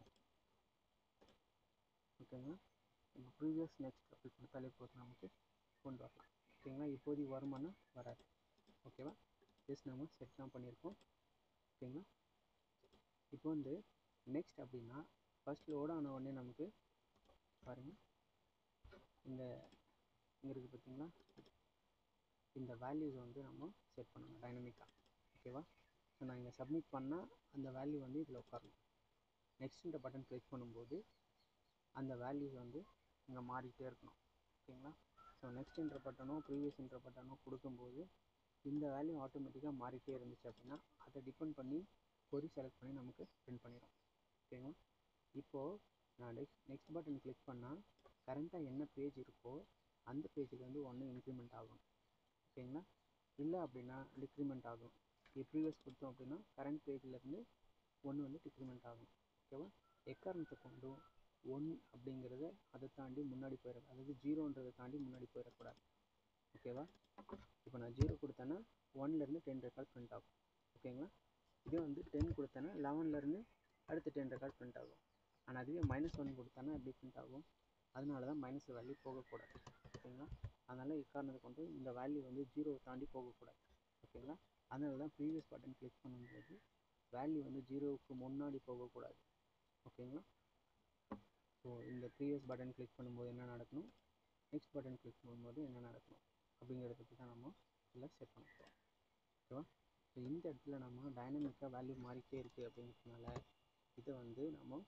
ஓகேங்களா இப்போ ப்ரீவியஸ் நெக்ஸ்ட் அப்படி கொடுத்தாலே போதும் நமக்கு கொண்டு வரலாம் ஓகேங்களா இப்போதைக்கு வருமானா வராது ஓகேவா ஜஸ்ட் நம்ம செட் தான் பண்ணியிருக்கோம் ஓகேங்களா இப்போ வந்து நெக்ஸ்ட் அப்படின்னா ஃபஸ்ட் லோட் ஆன உடனே நமக்கு பாருங்கள் இந்த இங்கே இருக்குது பார்த்தீங்களா இந்த வேல்யூஸ் வந்து நம்ம செட் பண்ணணும் டைனமிக்காக ஓகேவா ஸோ நான் இங்கே சப்மிட் பண்ணால் அந்த வேல்யூ வந்து இதில் உட்காரணும் நெக்ஸ்ட் பட்டன் கிளிக் பண்ணும்போது அந்த வேல்யூஸ் வந்து இங்கே மாறிக்கிட்டே இருக்கணும் ஓகேங்களா ஸோ நெக்ஸ்ட்ன்ற பட்டனோ ப்ரீவியஸ்ன்ற பட்டனோ கொடுக்கும்போது இந்த வேல்யூ ஆட்டோமேட்டிக்காக மாறிட்டே இருந்துச்சு அப்படின்னா அதை டிபெண்ட் பண்ணி கொரி செலக்ட் பண்ணி நமக்கு பிரிண்ட் பண்ணிடும் ஓகேங்களா இப்போது நான் நெக்ஸ்ட் நெக்ஸ்ட் பட்டன் கிளிக் பண்ணால் கரண்ட்டாக என்ன பேஜ் இருக்கோ அந்த பேஜுக்கு வந்து ஒன்று இன்க்ரிமெண்ட் ஆகும் ஓகேங்களா இல்லை அப்படின்னா டிக்ரிமெண்ட் ஆகும் ப்ரீவியஸ் கொடுத்தோம் அப்படின்னா கரண்ட் பேஜ்லேருந்து ஒன்று வந்து டிக்ரிமெண்ட் ஆகும் ஓகேவா எக்காரணத்தை கொண்டும் ஒன் அப்படிங்கிறத அதை தாண்டி முன்னாடி போயிட அதாவது ஜீரோன்றதை தாண்டி முன்னாடி போயிடக்கூடாது ஓகேவா இப்போ நான் ஜீரோ கொடுத்தேன்னா ஒன்லேருந்து டென் ரெக்கார்ட் பிரிண்ட் ஆகும் ஓகேங்களா இதே வந்து டென் கொடுத்தேன்னா லெவன்லேருந்து அடுத்து டென் ரெக்கார்ட் பிரிண்ட் ஆகும் ஆனால் அதுவே மைனஸ் ஒன் கொடுத்தேன்னா எப்படி பிரிண்ட் ஆகும் அதனால தான் மைனஸ் வேல்யூ போகக்கூடாது ஓகேங்களா அதனால் எக்காரணத்தை கொண்டு இந்த வேல்யூ வந்து ஜீரோவை தாண்டி போகக்கூடாது ஓகேங்களா அதனால தான் ப்ரீவியஸ் பட்டன் கிளிக் பண்ணும்போது வேல்யூ வந்து ஜீரோவுக்கு முன்னாடி போகக்கூடாது ஓகேங்களா ஸோ இந்த ப்ரீவியஸ் பட்டன் கிளிக் பண்ணும்போது என்ன நடக்கணும் நெக்ஸ்ட் பட்டன் கிளிக் பண்ணும்போது என்ன நடக்கணும் அப்படிங்கிறத பற்றி தான் நம்ம இதில் செட் பண்ண போகிறோம் ஓகேவா ஸோ இந்த இடத்துல நம்ம டைனமிக்காக வேல்யூ மாறிக்கிட்டே இருக்குது அப்படிங்கிறதுனால இதை வந்து நம்ம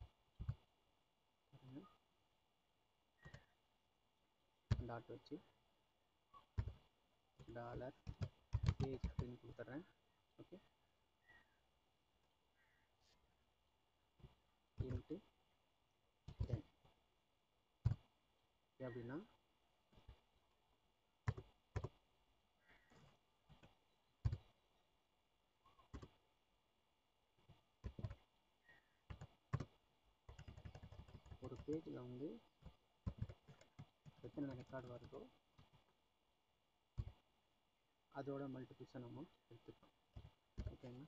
டாட் வச்சு டாலர் பேஜ் அப்படின்னு கொடுத்துட்றேன் ஓகே இன்ட்டு டென் அப்படின்னா ஒரு பேஜில் வந்து எத்தனை ரெக்கார்டு வருதோ அதோட மல்டிபிள்ஸை நம்ம எடுத்துக்கலாம் ஓகேங்களா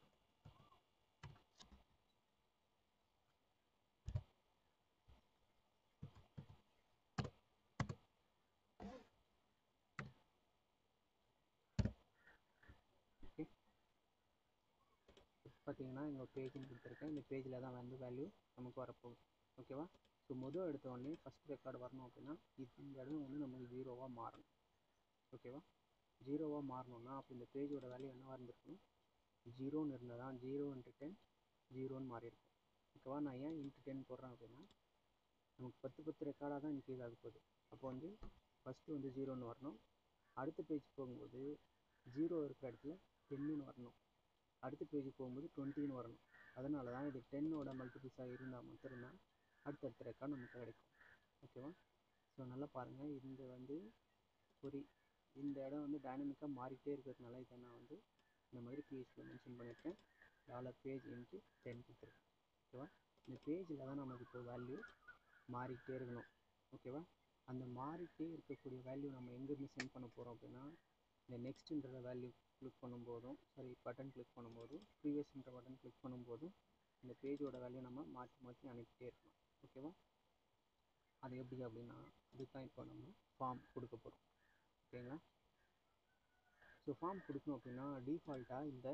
ஓகே பார்த்தீங்கன்னா இங்கே பேஜ்னு கொடுத்துருக்கேன் இந்த பேஜில் தான் வந்து வேல்யூ நமக்கு வரப்போகுது ஓகேவா ஸோ முதல் எடுத்த உடனே ஃபஸ்ட் ரெக்கார்டு வரணும் அப்படின்னா இது இந்த இடம் வந்து நமக்கு ஜீரோவாக மாறணும் ஓகேவா ஜீரோவாக மாறணும்னா அப்போ இந்த பேஜோட வேல்யூ என்னவாக இருந்திருக்கணும் ஜீரோன்னு இருந்தால் தான் ஜீரோ இன்ட்டு டென் ஜீரோன்னு மாறி இருக்கும் ஓகேவா நான் ஏன் இன்ட்டு டென் போடுறேன் அப்படின்னா நமக்கு பத்து பத்து ரெக்கார்டாக தான் இன்க்ரீஸ் ஆக போகுது அப்போ வந்து ஃபஸ்ட்டு வந்து ஜீரோன்னு வரணும் அடுத்த பேஜ் போகும்போது ஜீரோ இருக்கிற இடத்துல டென்னுன்னு வரணும் அடுத்த பேஜுக்கு போகும்போது டுவெண்ட்டின்னு வரணும் அதனால தான் இது டென்னோட மல்டிபிள்ஸாக இருந்தால் மட்டும்தான் அடுத்தடுத்த ரெக்கார்ட் நமக்கு கிடைக்கும் ஓகேவா ஸோ நல்லா பாருங்கள் இந்த வந்து ஒரு இந்த இடம் வந்து டைனமிக்காக மாறிக்கிட்டே இருக்கிறதுனால இதை நான் வந்து இந்த மாதிரி பிஹெச்சில் மென்ஷன் பண்ணியிருக்கேன் டாலர் பேஜ் இன்ட்டு டென் கொடுத்துருக்கேன் ஓகேவா இந்த பேஜில் தான் நமக்கு இப்போ வேல்யூ மாறிக்கிட்டே இருக்கணும் ஓகேவா அந்த மாறிக்கிட்டே இருக்கக்கூடிய வேல்யூ நம்ம எங்கேருந்து சென்ட் பண்ண போகிறோம் அப்படின்னா இந்த நெக்ஸ்ட்டுன்ற வேல்யூ கிளிக் பண்ணும்போதும் சாரி பட்டன் கிளிக் பண்ணும்போதும் ப்ரீவியஸ்ன்ற பட்டன் கிளிக் பண்ணும்போதும் இந்த பேஜோட வேல்யூ நம்ம மாற்றி மாற்றி அனுப்பிட்டே இருக்கணும் ஓகேவா அது எப்படி அப்படின்னா அதுதான் இப்போ நம்ம ஃபார்ம் கொடுக்க போகிறோம் ஓகேங்களா ஸோ ஃபார்ம் கொடுக்கணும் அப்படின்னா டிஃபால்ட்டாக இந்த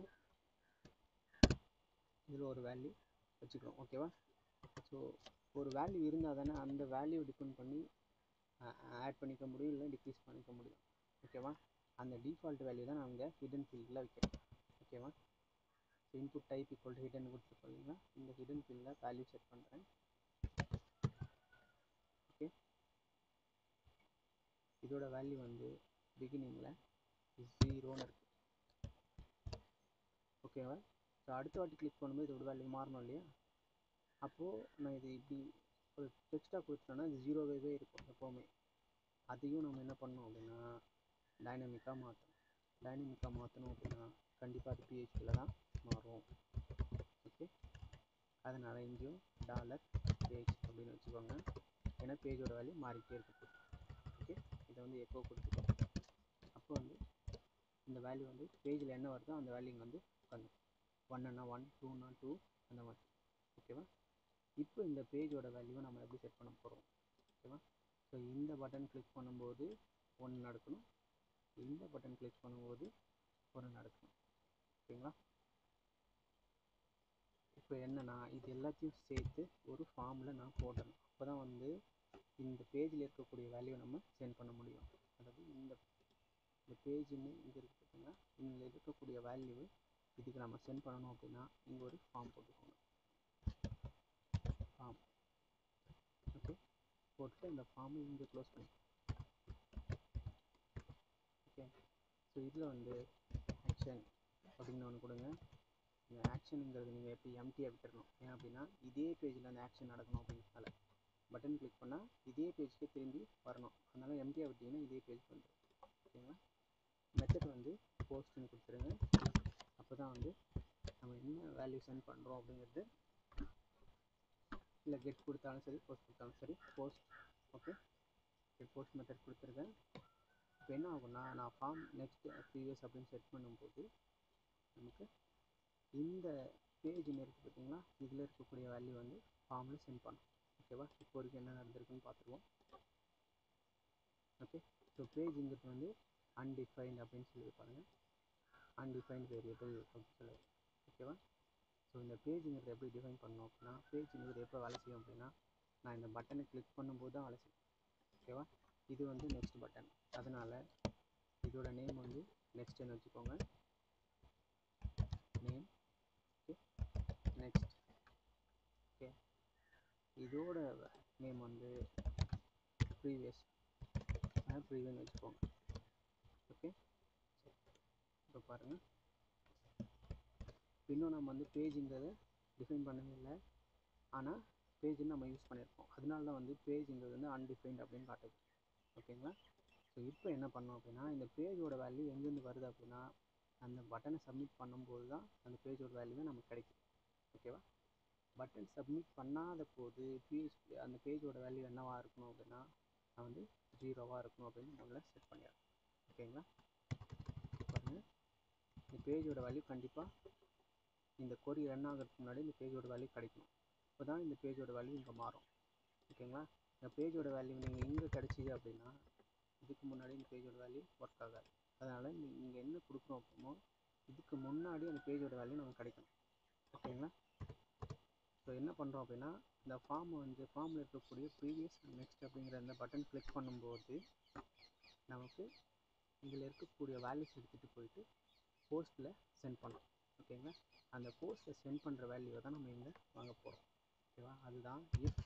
இதில் ஒரு வேல்யூ வச்சுக்கிறோம் ஓகேவா ஸோ ஒரு வேல்யூ இருந்தால் தானே அந்த வேல்யூ டிபெண்ட் பண்ணி ஆட் பண்ணிக்க முடியும் இல்லை டிக்ரீஸ் பண்ணிக்க முடியும் ஓகேவா அந்த டிஃபால்ட் வேல்யூ தான் நான் இங்கே ஹிடன் ஃபீல்டில் வைக்கிறேன் ஓகேவா so input type equal to hidden கொடுத்துருக்கோம் இல்லைங்களா இந்த ஹிடன் ஃபீல்டில் வேல்யூ செட் பண்ணுறேன் ஓகே இதோட வேல்யூ வந்து பிகினிங்கில் ஜீரோன்னு இருக்கு ஓகேவா ஸோ அடுத்த வாட்டி கிளிக் பண்ணும்போது இதோட வேல்யூ மாறணும் இல்லையா அப்போது நான் இது இப்படி ஒரு டெக்ஸ்ட்டாக கொடுத்துட்டேன்னா இது ஜீரோவே இருக்கும் எப்போவுமே அதையும் நம்ம என்ன பண்ணோம் அப்படின்னா டைனமிக்காக மாற்றணும் டைனமிக்காக மாற்றணும் அப்படின்னா கண்டிப்பாக அது பிஹெச்பியில் தான் மாறும் ஓகே அதனால் இங்கேயும் டாலர் பேஜ் அப்படின்னு வச்சுக்கோங்க ஏன்னா பேஜோட வேல்யூ மாறிக்கிட்டே இருக்க போகுது ஓகே இதை வந்து எக்கோ கொடுத்துக்கோங்க அப்போ வந்து இந்த வேல்யூ வந்து பேஜில் என்ன வருதோ அந்த வேல்யூ இங்கே வந்து உட்காந்து ஒன்னுன்னா ஒன் டூனா டூ அந்த மாதிரி ஓகேவா இப்போ இந்த பேஜோட வேல்யூவை நம்ம எப்படி செட் பண்ண போகிறோம் ஓகேவா ஸோ இந்த பட்டன் கிளிக் பண்ணும்போது ஒன்று நடக்கணும் இந்த பட்டன் கிளிக் பண்ணும்போது ஒன்று நடக்கணும் ஓகேங்களா இப்போ என்னன்னா இது எல்லாத்தையும் சேர்த்து ஒரு ஃபார்மில் நான் போடணும் அப்போ தான் வந்து இந்த பேஜில் இருக்கக்கூடிய வேல்யூ நம்ம சென்ட் பண்ண முடியும் அதாவது இந்த இந்த பேஜுன்னு இங்கே இருக்கு பார்த்தீங்கன்னா இதில் இருக்கக்கூடிய வேல்யூ இதுக்கு நம்ம சென்ட் பண்ணணும் அப்படின்னா இங்கே ஒரு ஃபார்ம் போட்டுக்கோங்க ஃபார்ம் ஓகே போட்டுட்டு இந்த ஃபார்மை இங்கே க்ளோஸ் பண்ணி ஓகே ஸோ இதில் வந்து ஆக்ஷன் அப்படின்னு ஒன்று கொடுங்க இந்த ஆக்ஷனுங்கிறது நீங்கள் எப்படி எம்டியாக விட்டுறணும் ஏன் அப்படின்னா இதே பேஜில் அந்த ஆக்ஷன் நடக்கணும் அப்படிங்கிறதுனால பட்டன் கிளிக் பண்ணால் இதே பேஜ்க்கு திரும்பி வரணும் அதனால் எம்டியாக விட்டிங்கன்னா இதே பேஜ் வந்துடும் ஓகேங்களா மெத்தட் வந்து போஸ்ட்னு கொடுத்துருங்க அப்போ தான் வந்து நம்ம என்ன வேல்யூ சென்ட் பண்ணுறோம் அப்படிங்கிறது இல்லை கெட் கொடுத்தாலும் சரி போஸ்ட் கொடுத்தாலும் சரி போஸ்ட் ஓகே போஸ்ட் மெத்தட் கொடுத்துருக்கேன் இப்போ என்ன ஆகும்னா நான் ஃபார்ம் நெக்ஸ்ட் ப்ரீவியஸ் அப்படின்னு செட் பண்ணும்போது நமக்கு இந்த பேஜ் இருக்குது பார்த்தீங்களா இதில் இருக்கக்கூடிய வேல்யூ வந்து ஃபார்மில் சென்ட் பண்ணும் ஓகேவா இப்போ வரைக்கும் என்ன நடந்திருக்குன்னு பார்த்துருவோம் ஓகே ஸோ பேஜுங்கிறது வந்து அன்டிஃபைன்ட் அப்படின்னு சொல்லியிருப்பாங்க அன்டிஃபைன்ட் வேரியபிள் அப்படின்னு சொல்லி ஓகேவா ஸோ இந்த பேஜுங்கிறது எப்படி டிஃபைன் பண்ணணும் அப்படின்னா பேஜுங்கிறது எப்போ வேலை செய்யும் அப்படின்னா நான் இந்த பட்டனை கிளிக் பண்ணும்போது தான் வேலை செய்யும் ஓகேவா இது வந்து நெக்ஸ்ட் பட்டன் அதனால் இதோட நேம் வந்து நெக்ஸ்ட்னு வச்சுக்கோங்க நேம் ஓகே நெக்ஸ்ட் ஓகே இதோட நேம் வந்து ப்ரீவியஸ் ப்ரீவியஸ்னு வச்சுக்கோங்க ஓகே சரி இப்போ பாருங்கள் இன்னும் நம்ம வந்து பேஜுங்கிறத டிஃபைன் பண்ணவே இல்லை ஆனால் பேஜ்னு நம்ம யூஸ் பண்ணியிருக்கோம் அதனால தான் வந்து பேஜுங்கிறது வந்து அன்டிஃபைன்ட் அப்படின்னு காட்டுது ஓகேங்களா ஸோ இப்போ என்ன பண்ணோம் அப்படின்னா இந்த பேஜோட வேல்யூ எங்கேருந்து வருது அப்படின்னா அந்த பட்டனை சப்மிட் பண்ணும்போது தான் அந்த பேஜோட வேல்யூவே நமக்கு கிடைக்குது ஓகேவா பட்டன் சப்மிட் பண்ணாத போது பேஜ் அந்த பேஜோட வேல்யூ என்னவாக இருக்கணும் அப்படின்னா நான் வந்து ஜீரோவாக இருக்கணும் அப்படின்னு முதல்ல செட் பண்ணிடுறேன் ஓகேங்களா பாருங்கள் இந்த பேஜோட வேல்யூ கண்டிப்பாக இந்த கொரி ரன் ஆகிறதுக்கு முன்னாடி இந்த பேஜோட வேல்யூ கிடைக்கணும் இப்போ தான் இந்த பேஜோட வேல்யூ இங்கே மாறும் ஓகேங்களா இந்த பேஜோட வேல்யூ நீங்கள் இங்கே கிடச்சிது அப்படின்னா இதுக்கு முன்னாடி இந்த பேஜோட வேல்யூ ஒர்க் ஆகாது அதனால் நீங்கள் என்ன கொடுக்குறோம் அப்படிமோ இதுக்கு முன்னாடி அந்த பேஜோட வேல்யூ நமக்கு கிடைக்கணும் ஓகேங்களா ஸோ என்ன பண்ணுறோம் அப்படின்னா இந்த ஃபார்ம் வந்து ஃபார்மில் இருக்கக்கூடிய ப்ரீவியஸ் நெக்ஸ்ட் அப்படிங்கிற இந்த பட்டன் கிளிக் பண்ணும்போது நமக்கு இதில் இருக்கக்கூடிய வேல்யூஸ் எடுத்துகிட்டு போயிட்டு போஸ்ட்டில் சென்ட் பண்ணோம் ஓகேங்களா அந்த போஸ்ட்டில் சென்ட் பண்ணுற வேல்யூவை தான் நம்ம இங்கே வாங்க போகிறோம் ஓகேவா அதுதான் இஃப்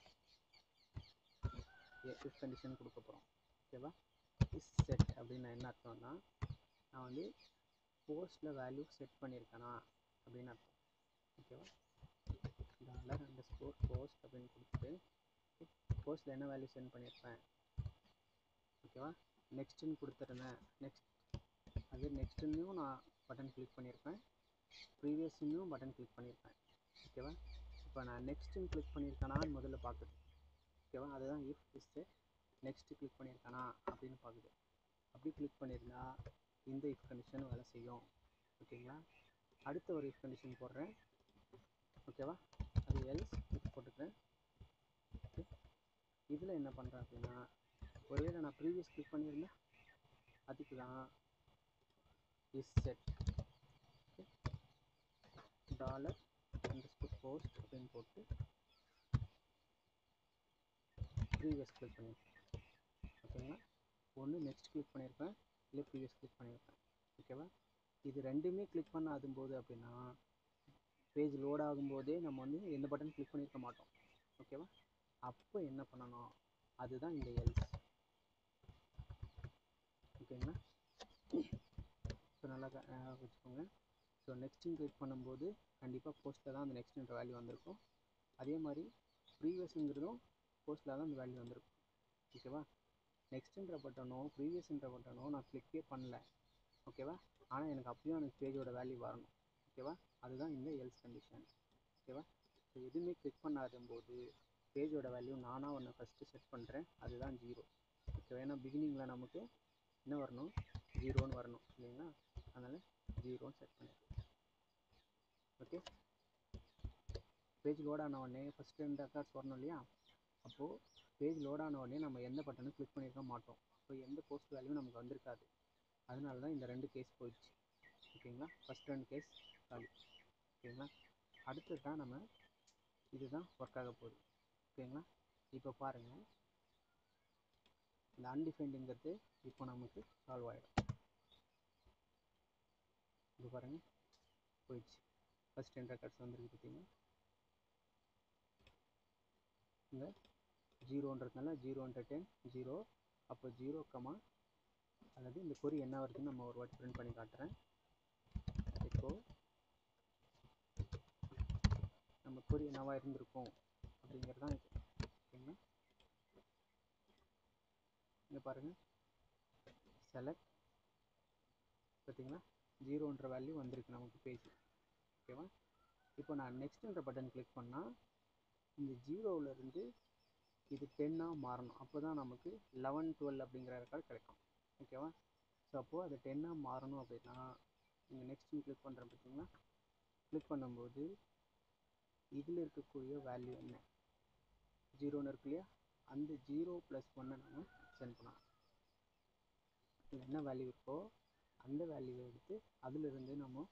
இஃப் கண்டிஷன் கொடுக்க போகிறோம் ஓகேவா இஸ் செட் அப்படின்னு என்ன அர்த்தம்னா நான் வந்து போஸ்ட்டில் வேல்யூ செட் பண்ணியிருக்கேனா அப்படின்னு அர்த்தம் ஓகேவா டாலர் அண்டர் ஸ்கோர் போஸ்ட் அப்படின்னு கொடுத்துட்டு போஸ்ட்டில் என்ன வேல்யூ சென்ட் பண்ணியிருப்பேன் ஓகேவா நெக்ஸ்ட்டுன்னு கொடுத்துருந்தேன் நெக்ஸ்ட் அது நெக்ஸ்ட்டுன்னையும் நான் பட்டன் கிளிக் பண்ணியிருப்பேன் ப்ரீவியஸ்லையும் பட்டன் கிளிக் பண்ணியிருப்பேன் ஓகேவா இப்போ நான் நெக்ஸ்ட்டுன்னு கிளிக் பண்ணியிருக்கேனான்னு முதல்ல பார்க்குது ஓகேவா அதுதான் இஃப் இஸ் நெக்ஸ்ட்டு கிளிக் பண்ணியிருக்கானா அப்படின்னு பார்க்குது அப்படி கிளிக் பண்ணியிருந்தா இந்த இஃப் கண்டிஷன் வேலை செய்யும் ஓகேங்களா அடுத்த ஒரு இஃப் கண்டிஷன் போடுறேன் ஓகேவா அது எல்ஸ் போட்டுக்கிறேன் ஓகே இதில் என்ன பண்ணுறேன் அப்படின்னா ஒருவேளை நான் ப்ரீவியஸ் கிளிக் பண்ணியிருந்தேன் அதுக்கு தான் is set okay dollar underscore post அப்படின்னு போட்டு ப்ரீவியஸ் கிளிக் பண்ணியிருப்பேன் ஓகேங்களா ஒன்று நெக்ஸ்ட் கிளிக் பண்ணியிருப்பேன் இல்லை ப்ரீவியஸ் கிளிக் பண்ணியிருப்பேன் ஓகேவா இது ரெண்டுமே கிளிக் பண்ண ஆகும்போது அப்படின்னா பேஜ் லோட் ஆகும்போதே நம்ம வந்து எந்த பட்டன் கிளிக் பண்ணியிருக்க மாட்டோம் ஓகேவா அப்போ என்ன பண்ணணும் அதுதான் இந்த எல்ஸ் ஓகேங்களா ஸோ நல்லா வச்சுக்கோங்க ஸோ நெக்ஸ்ட்டுன்னு கிளிக் பண்ணும்போது கண்டிப்பாக போஸ்ட்டில் தான் அந்த நெக்ஸ்ட்டுன்ற வேல்யூ வந்திருக்கும் அதே மாதிரி ப்ரீவியஸுங்கிறதும் போஸ்ட்டில் தான் அந்த வேல்யூ வந்திருக்கும் ஓகேவா நெக்ஸ்ட்டுன்ற பட்டனும் ப்ரீவியஸ்ன்ற பட்டனும் நான் கிளிக்கே பண்ணல ஓகேவா ஆனால் எனக்கு அப்பயும் எனக்கு பேஜோட வேல்யூ வரணும் ஓகேவா அதுதான் இந்த எல்ஸ் கண்டிஷன் ஓகேவா ஸோ எதுவுமே கிளிக் பண்ணாத போது பேஜோட வேல்யூ நானாக ஒன்று ஃபஸ்ட்டு செட் பண்ணுறேன் அதுதான் ஜீரோ ஓகேவா ஏன்னா பிகினிங்கில் நமக்கு என்ன வரணும் ஜீரோன்னு வரணும் இல்லைங்களா அதனால் ஜீரோன்னு செட் பண்ணிடுறேன் ஓகே பேஜ் லோட் ஆன உடனே ஃபஸ்ட்டு ரெண்டு ரெக்கார்ட்ஸ் வரணும் இல்லையா அப்போது பேஜ் லோட் ஆன உடனே நம்ம எந்த பட்டனும் கிளிக் பண்ணியிருக்க மாட்டோம் ஸோ எந்த போஸ்ட் வேல்யூ நமக்கு வந்திருக்காது அதனால தான் இந்த ரெண்டு கேஸ் போயிடுச்சு ஓகேங்களா ஃபஸ்ட் ரெண்டு கேஸ் காலி ஓகேங்களா அடுத்தது தான் நம்ம இதுதான் ஒர்க் ஆக போகுது ஓகேங்களா இப்போ பாருங்கள் இந்த அன்டிஃபைன்டுங்கிறது இப்போ நமக்கு சால்வ் ஆகிடும் இப்போ பாருங்கள் போயிடுச்சு ஃபஸ்ட் ரெண்டு ரெக்கார்ட்ஸ் வந்துருக்கு பார்த்தீங்கன்னா இங்கே ஜீரோன்றதுனால ஜீரோன்ற டென் ஜீரோ அப்போ ஜீரோ கமா அல்லது இந்த குறி என்ன வருதுன்னு நம்ம ஒரு வாட்டி பிரிண்ட் பண்ணி காட்டுறேன் இப்போ நம்ம குறி என்னவா இருந்திருக்கும் அப்படிங்கிறது தான் இது ஓகேங்களா பாருங்கள் செலக்ட் பார்த்தீங்களா ஜீரோன்ற வேல்யூ வந்திருக்கு நமக்கு பேஜ் ஓகேவா இப்போ நான் நெக்ஸ்ட்ன்ற பட்டன் கிளிக் பண்ணால் இந்த ஜீரோவிலேருந்து இது டென்னாக மாறணும் அப்போ தான் நமக்கு லெவன் டுவெல் அப்படிங்கிற ரெக்கார்டு கிடைக்கும் ஓகேவா ஸோ அப்போது அது டென்னாக மாறணும் அப்படின்னா நீங்கள் நெக்ஸ்ட்டு கிளிக் பண்ணுறேன் பார்த்தீங்களா கிளிக் பண்ணும்போது இதில் இருக்கக்கூடிய வேல்யூ என்ன ஜீரோன்னு இருக்கு இல்லையா அந்த ஜீரோ ப்ளஸ் ஒன்னை நம்ம சென்ட் பண்ணலாம் இதில் என்ன வேல்யூ இருக்கோ அந்த வேல்யூவை எடுத்து அதிலிருந்து நம்ம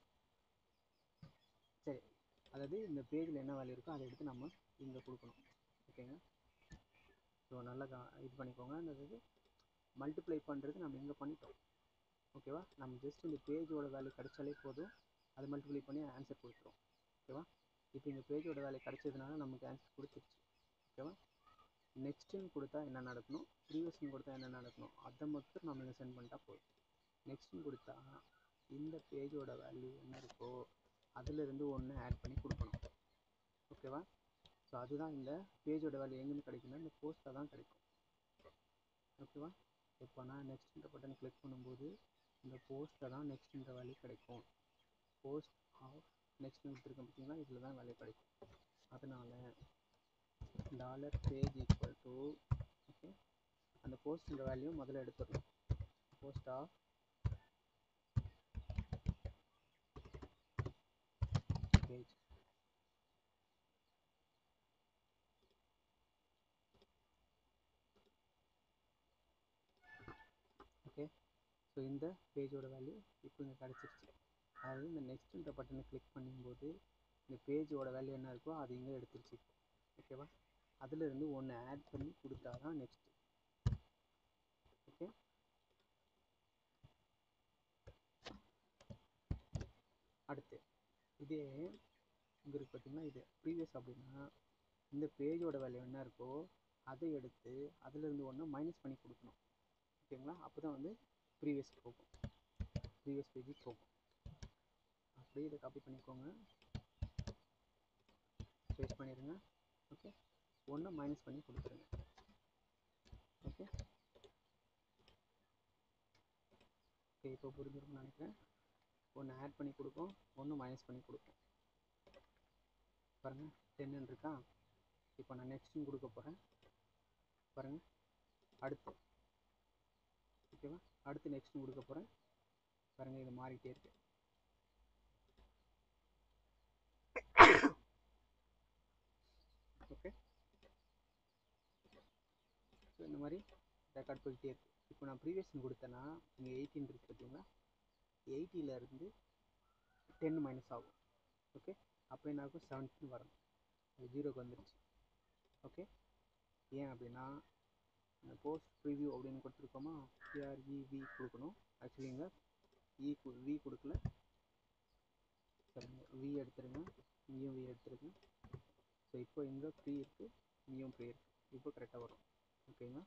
சரி அதாவது இந்த பேஜில் என்ன வேல்யூ இருக்கோ அதை எடுத்து நம்ம இங்கே கொடுக்கணும் ஓகேங்க ஸோ நல்லா கா இது பண்ணிக்கோங்க அந்த இது மல்டிப்ளை பண்ணுறது நம்ம இங்கே பண்ணிட்டோம் ஓகேவா நம்ம ஜஸ்ட் இந்த பேஜோட வேல்யூ கிடைச்சாலே போதும் அதை மல்டிப்ளை பண்ணி ஆன்சர் கொடுத்துரும் ஓகேவா இப்போ இந்த பேஜோட வேல்யூ கிடைச்சதுனால நமக்கு ஆன்சர் கொடுத்துருச்சு ஓகேவா நெக்ஸ்ட்டுன்னு கொடுத்தா என்ன நடக்கணும் ப்ரீவியஸ்னு கொடுத்தா என்ன நடக்கணும் அதை மட்டும் நம்ம இங்கே சென்ட் பண்ணிட்டா போதும் நெக்ஸ்ட்னு கொடுத்தா இந்த பேஜோட வேல்யூ என்ன இருக்கோ அதிலிருந்து ஒன்று ஆட் பண்ணி கொடுக்கணும் ஓகேவா ஸோ அதுதான் இந்த பேஜோட வேல்யூ எங்கேருந்து கிடைக்குன்னா இந்த போஸ்ட்டில் தான் கிடைக்கும் ஓகேவா இப்போ நான் நெக்ஸ்ட்ன்ற பட்டன் கிளிக் பண்ணும்போது இந்த போஸ்ட்டில் தான் நெக்ஸ்ட்ன்ற வேல்யூ கிடைக்கும் போஸ்ட் ஆஃப் நெக்ஸ்ட் கொடுத்துருக்கேன் பார்த்தீங்களா இதில் தான் வேல்யூ கிடைக்கும் அதனால் dollar page equal to okay அந்த போஸ்ட்ன்ற வேல்யூ முதல்ல எடுத்துடணும் post of page okay so இந்த பேஜோட வேல்யூ இப்போ இங்கே கிடச்சிருச்சு அதாவது இந்த நெக்ஸ்ட்ன்ற பட்டனை கிளிக் பண்ணும்போது இந்த பேஜோட வேல்யூ என்ன இருக்கோ அது இங்கே எடுத்துருச்சு ஓகேவா அதிலிருந்து ஒன்று ஆட் பண்ணி கொடுத்தா தான் நெக்ஸ்ட் ஓகே அடுத்து இதே இங்கே இருக்கு பார்த்தீங்கன்னா இது ப்ரீவியஸ் அப்படின்னா இந்த பேஜோட வேல்யூ என்ன இருக்கோ அதை எடுத்து அதிலிருந்து ஒன்று மைனஸ் பண்ணி கொடுக்கணும் ஓகேங்களா அப்போ தான் வந்து ப்ரீவியஸ் போகும் ப்ரீவியஸ் பேஜுக்கு போகும் அப்படியே இதை காப்பி பண்ணிக்கோங்க பேஸ்ட் பண்ணிடுங்க ஓகே ஒன்று மைனஸ் பண்ணி கொடுத்துருங்க ஓகே ஓகே இப்போ புரிஞ்சிருக்கும்னு நினைக்கிறேன் ஒன்று ஆட் பண்ணி கொடுப்போம் ஒன்று மைனஸ் பண்ணி கொடுப்போம் பாருங்கள் டென்னு இருக்கா இப்போ நான் நெக்ஸ்ட்னு கொடுக்க போகிறேன் பாருங்கள் அடுத்து ஓகேவா அடுத்து நெக்ஸ்ட் கொடுக்க போகிறேன் பாருங்கள் இது மாறிட்டே இருக்கு ஓகே ஸோ இந்த மாதிரி ரெக்கார்ட் போயிட்டே இருக்கு இப்போ நான் ப்ரீவியஸ் கொடுத்தேன்னா இங்கே எயிட்டீன் இருக்கு பார்த்தீங்களா எயிட்டியில் இருந்து டென் மைனஸ் ஆகும் ஓகே அப்போ என்ன ஆகும் செவன்டீன் வரணும் அது ஜீரோக்கு வந்துருச்சு ஓகே ஏன் அப்படின்னா இந்த போஸ்ட் ப்ரிவ்யூ அப்படின்னு கொடுத்துருக்கோமா பிஆர்இவி கொடுக்கணும் ஆக்சுவலி இங்கே இ வி கொடுக்கல சரிங்க வி எடுத்துருங்க இங்கேயும் வி எடுத்துருங்க ஸோ இப்போ இங்கே ப்ரீ இருக்குது இங்கேயும் ப்ரீ இருக்குது இப்போ கரெக்டாக வரும் ஓகேங்களா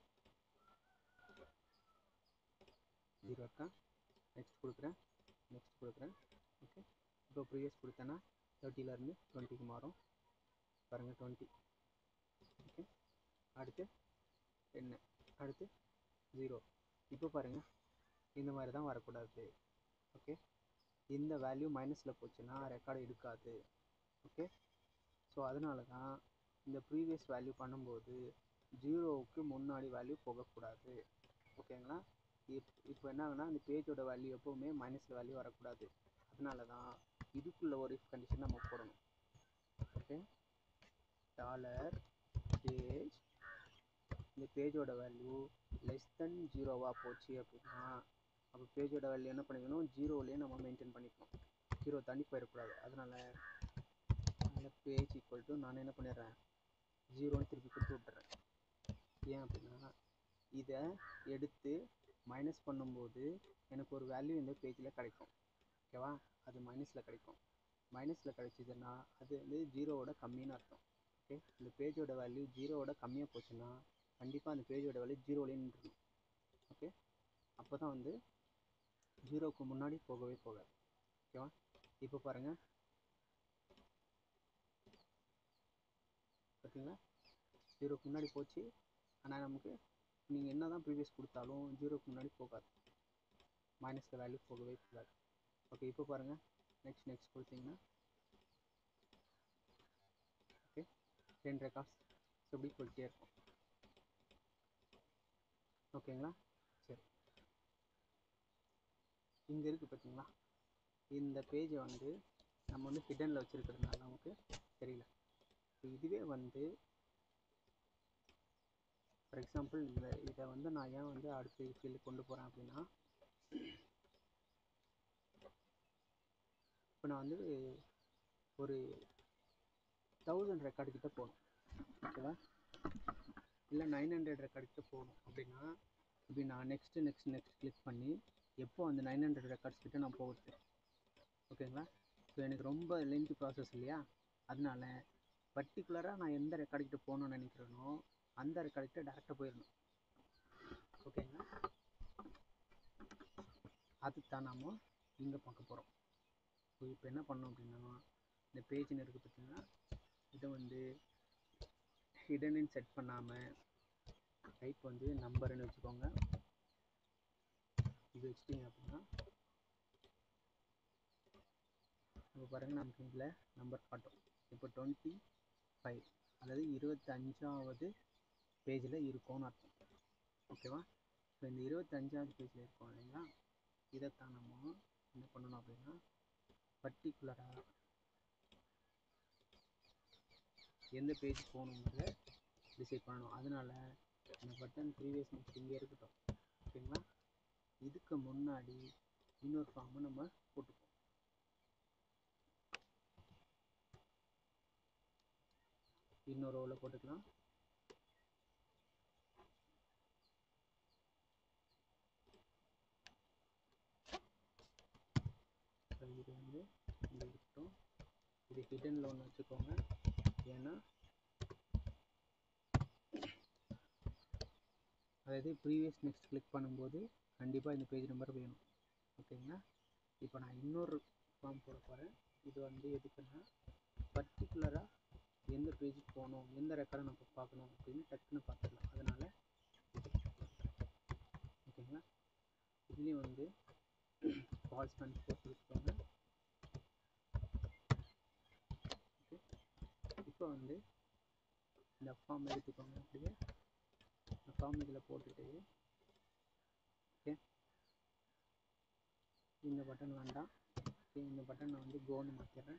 ஜீரோ இருக்கா நெக்ஸ்ட் கொடுக்குறேன் நெக்ஸ்ட் கொடுக்குறேன் ஓகே இப்போ ப்ரீவியஸ் கொடுத்தேன்னா தேர்ட்டிலேருந்து டுவெண்ட்டிக்கு மாறும் பாருங்கள் டுவெண்ட்டி ஓகே அடுத்து டென்னு அடுத்து ஜீரோ இப்போ பாருங்கள் இந்த மாதிரி தான் வரக்கூடாது ஓகே இந்த வேல்யூ மைனஸில் போச்சுன்னா ரெக்கார்டு எடுக்காது ஓகே ஸோ அதனால தான் இந்த ப்ரீவியஸ் வேல்யூ பண்ணும்போது ஜீரோவுக்கு முன்னாடி வேல்யூ போகக்கூடாது ஓகேங்களா இப் இப்போ என்ன ஆகுனா இந்த பேஜோட வேல்யூ எப்போவுமே மைனஸில் வேல்யூ வரக்கூடாது அதனால தான் இதுக்குள்ள ஒரு இஃப் கண்டிஷன் நம்ம போடணும் ஓகே டாலர் பேஜ் இந்த பேஜோட வேல்யூ லெஸ் தென் ஜீரோவாக போச்சு அப்படின்னா அப்போ பேஜோட வேல்யூ என்ன பண்ணிக்கணும் ஜீரோவிலே நம்ம மெயின்டைன் பண்ணிக்கணும் ஜீரோ தாண்டி போயிடக்கூடாது அதனால் அதில் பேஜ் ஈக்குவல் டு நான் என்ன பண்ணிடுறேன் ஜீரோன்னு திருப்பி கொடுத்து விட்டுறேன் ஏன் அப்படின்னா இதை எடுத்து மைனஸ் பண்ணும்போது எனக்கு ஒரு வேல்யூ இந்த பேஜில் கிடைக்கும் ஓகேவா அது மைனஸில் கிடைக்கும் மைனஸில் கிடைச்சிதுன்னா அது வந்து ஜீரோவோட கம்மின்னு அர்த்தம் ஓகே இந்த பேஜோட வேல்யூ ஜீரோவோட கம்மியாக போச்சுன்னா கண்டிப்பாக அந்த பேஜோட வேல்யூ ஜீரோலேயே நின்றுடும் ஓகே அப்போ தான் வந்து ஜீரோவுக்கு முன்னாடி போகவே போகாது ஓகேவா இப்போ பாருங்கள் பார்த்தீங்களா ஜீரோக்கு முன்னாடி போச்சு ஆனால் நமக்கு நீங்கள் என்ன தான் ப்ரீவியஸ் கொடுத்தாலும் ஜீரோக்கு முன்னாடி போகாது மைனஸில் வேல்யூ போகவே போகாது ஓகே இப்போ பாருங்கள் நெக்ஸ்ட் நெக்ஸ்ட் கொடுத்தீங்கன்னா ஓகே டென் ரெக்கார்ட்ஸ் ஸோ இப்படி போயிட்டே இருக்கும் ஓகேங்களா சரி இங்கே இருக்குது பார்த்தீங்களா இந்த பேஜை வந்து நம்ம வந்து ஹிடனில் வச்சுருக்கிறதுனால நமக்கு தெரியல இப்போ இதுவே வந்து ஃபார் எக்ஸாம்பிள் இந்த இதை வந்து நான் ஏன் வந்து அடுத்த ஃபீல்டு கொண்டு போகிறேன் அப்படின்னா இப்போ நான் வந்து ஒரு தௌசண்ட் ரெக்கார்டு கிட்ட போகணும் ஓகேவா இல்லை நைன் ஹண்ட்ரட் ரெக்கார்டு கிட்ட போகணும் அப்படின்னா இப்படி நான் நெக்ஸ்ட்டு நெக்ஸ்ட் நெக்ஸ்ட் கிளிக் பண்ணி எப்போ அந்த நைன் ஹண்ட்ரட் ரெக்கார்ட்ஸ் கிட்ட நான் போகுது ஓகேங்களா ஸோ எனக்கு ரொம்ப லென்த் ப்ராசஸ் இல்லையா அதனால பர்டிகுலராக நான் எந்த ரெக்கார்டு கிட்ட போகணும்னு நினைக்கிறேனோ அந்த ரெக்கார்டு கிட்ட டேரெக்டாக போயிடணும் ஓகேங்களா அதுதான் நாம் இங்கே பார்க்க போகிறோம் ஸோ இப்போ என்ன பண்ணோம் அப்படின்னா இந்த பேஜ்னு இருக்குது பார்த்தீங்கன்னா இதை வந்து ஹிடனுன்னு செட் பண்ணாமல் டைப் வந்து நம்பர்னு வச்சுக்கோங்க இது வச்சிட்டிங்க அப்படின்னா இப்போ பாருங்கள் நமக்கு இதில் நம்பர் காட்டும் இப்போ டுவெண்ட்டி ஃபைவ் அதாவது இருபத்தஞ்சாவது பேஜில் இருக்கோன்னு அர்த்தம் ஓகேவா இப்போ இந்த இருபத்தஞ்சாவது பேஜில் இருக்கோம் இல்லைங்களா இதைத்தான் நம்ம என்ன பண்ணணும் அப்படின்னா பர்டிகுலராக எந்த பேஜ் போகணுங்கிறத டிசைட் பண்ணணும் அதனால இந்த பட்டன் ப்ரீவியஸ் நெக்ஸ்ட் இங்கே இருக்கட்டும் ஓகேங்களா இதுக்கு முன்னாடி இன்னொரு ஃபார்மை நம்ம போட்டுப்போம் இன்னொரு ரோவில் போட்டுக்கலாம் இது வந்து இங்கே இருக்கட்டும் இது ஹிடனில் ஒன்று வச்சுக்கோங்க ஏன்னா அதாவது ப்ரீவியஸ் நெக்ஸ்ட் கிளிக் பண்ணும்போது கண்டிப்பாக இந்த பேஜ் நம்பர் வேணும் ஓகேங்களா இப்போ நான் இன்னொரு ஃபார்ம் போட போகிறேன் இது வந்து எதுக்குன்னா பர்டிகுலராக எந்த பேஜுக்கு போகணும் எந்த ரெக்கார்டை நம்ம பார்க்கணும் அப்படின்னு டக்குன்னு பார்த்துக்கலாம் அதனால் ஓகேங்களா இதுலேயும் வந்து ஃபால்ஸ் ட்ரான்ஸ்போர்ட் கொடுத்துக்கோங்க ஓகே இப்போ வந்து இந்த ஃபார்ம் எடுத்துக்கோங்க அப்படியே இந்த ஃபார்ம் இதில் போட்டுட்டு ஓகே இந்த பட்டன் வேண்டாம் ஓகே இந்த பட்டன் நான் வந்து கோன்னு மாற்றிடுறேன்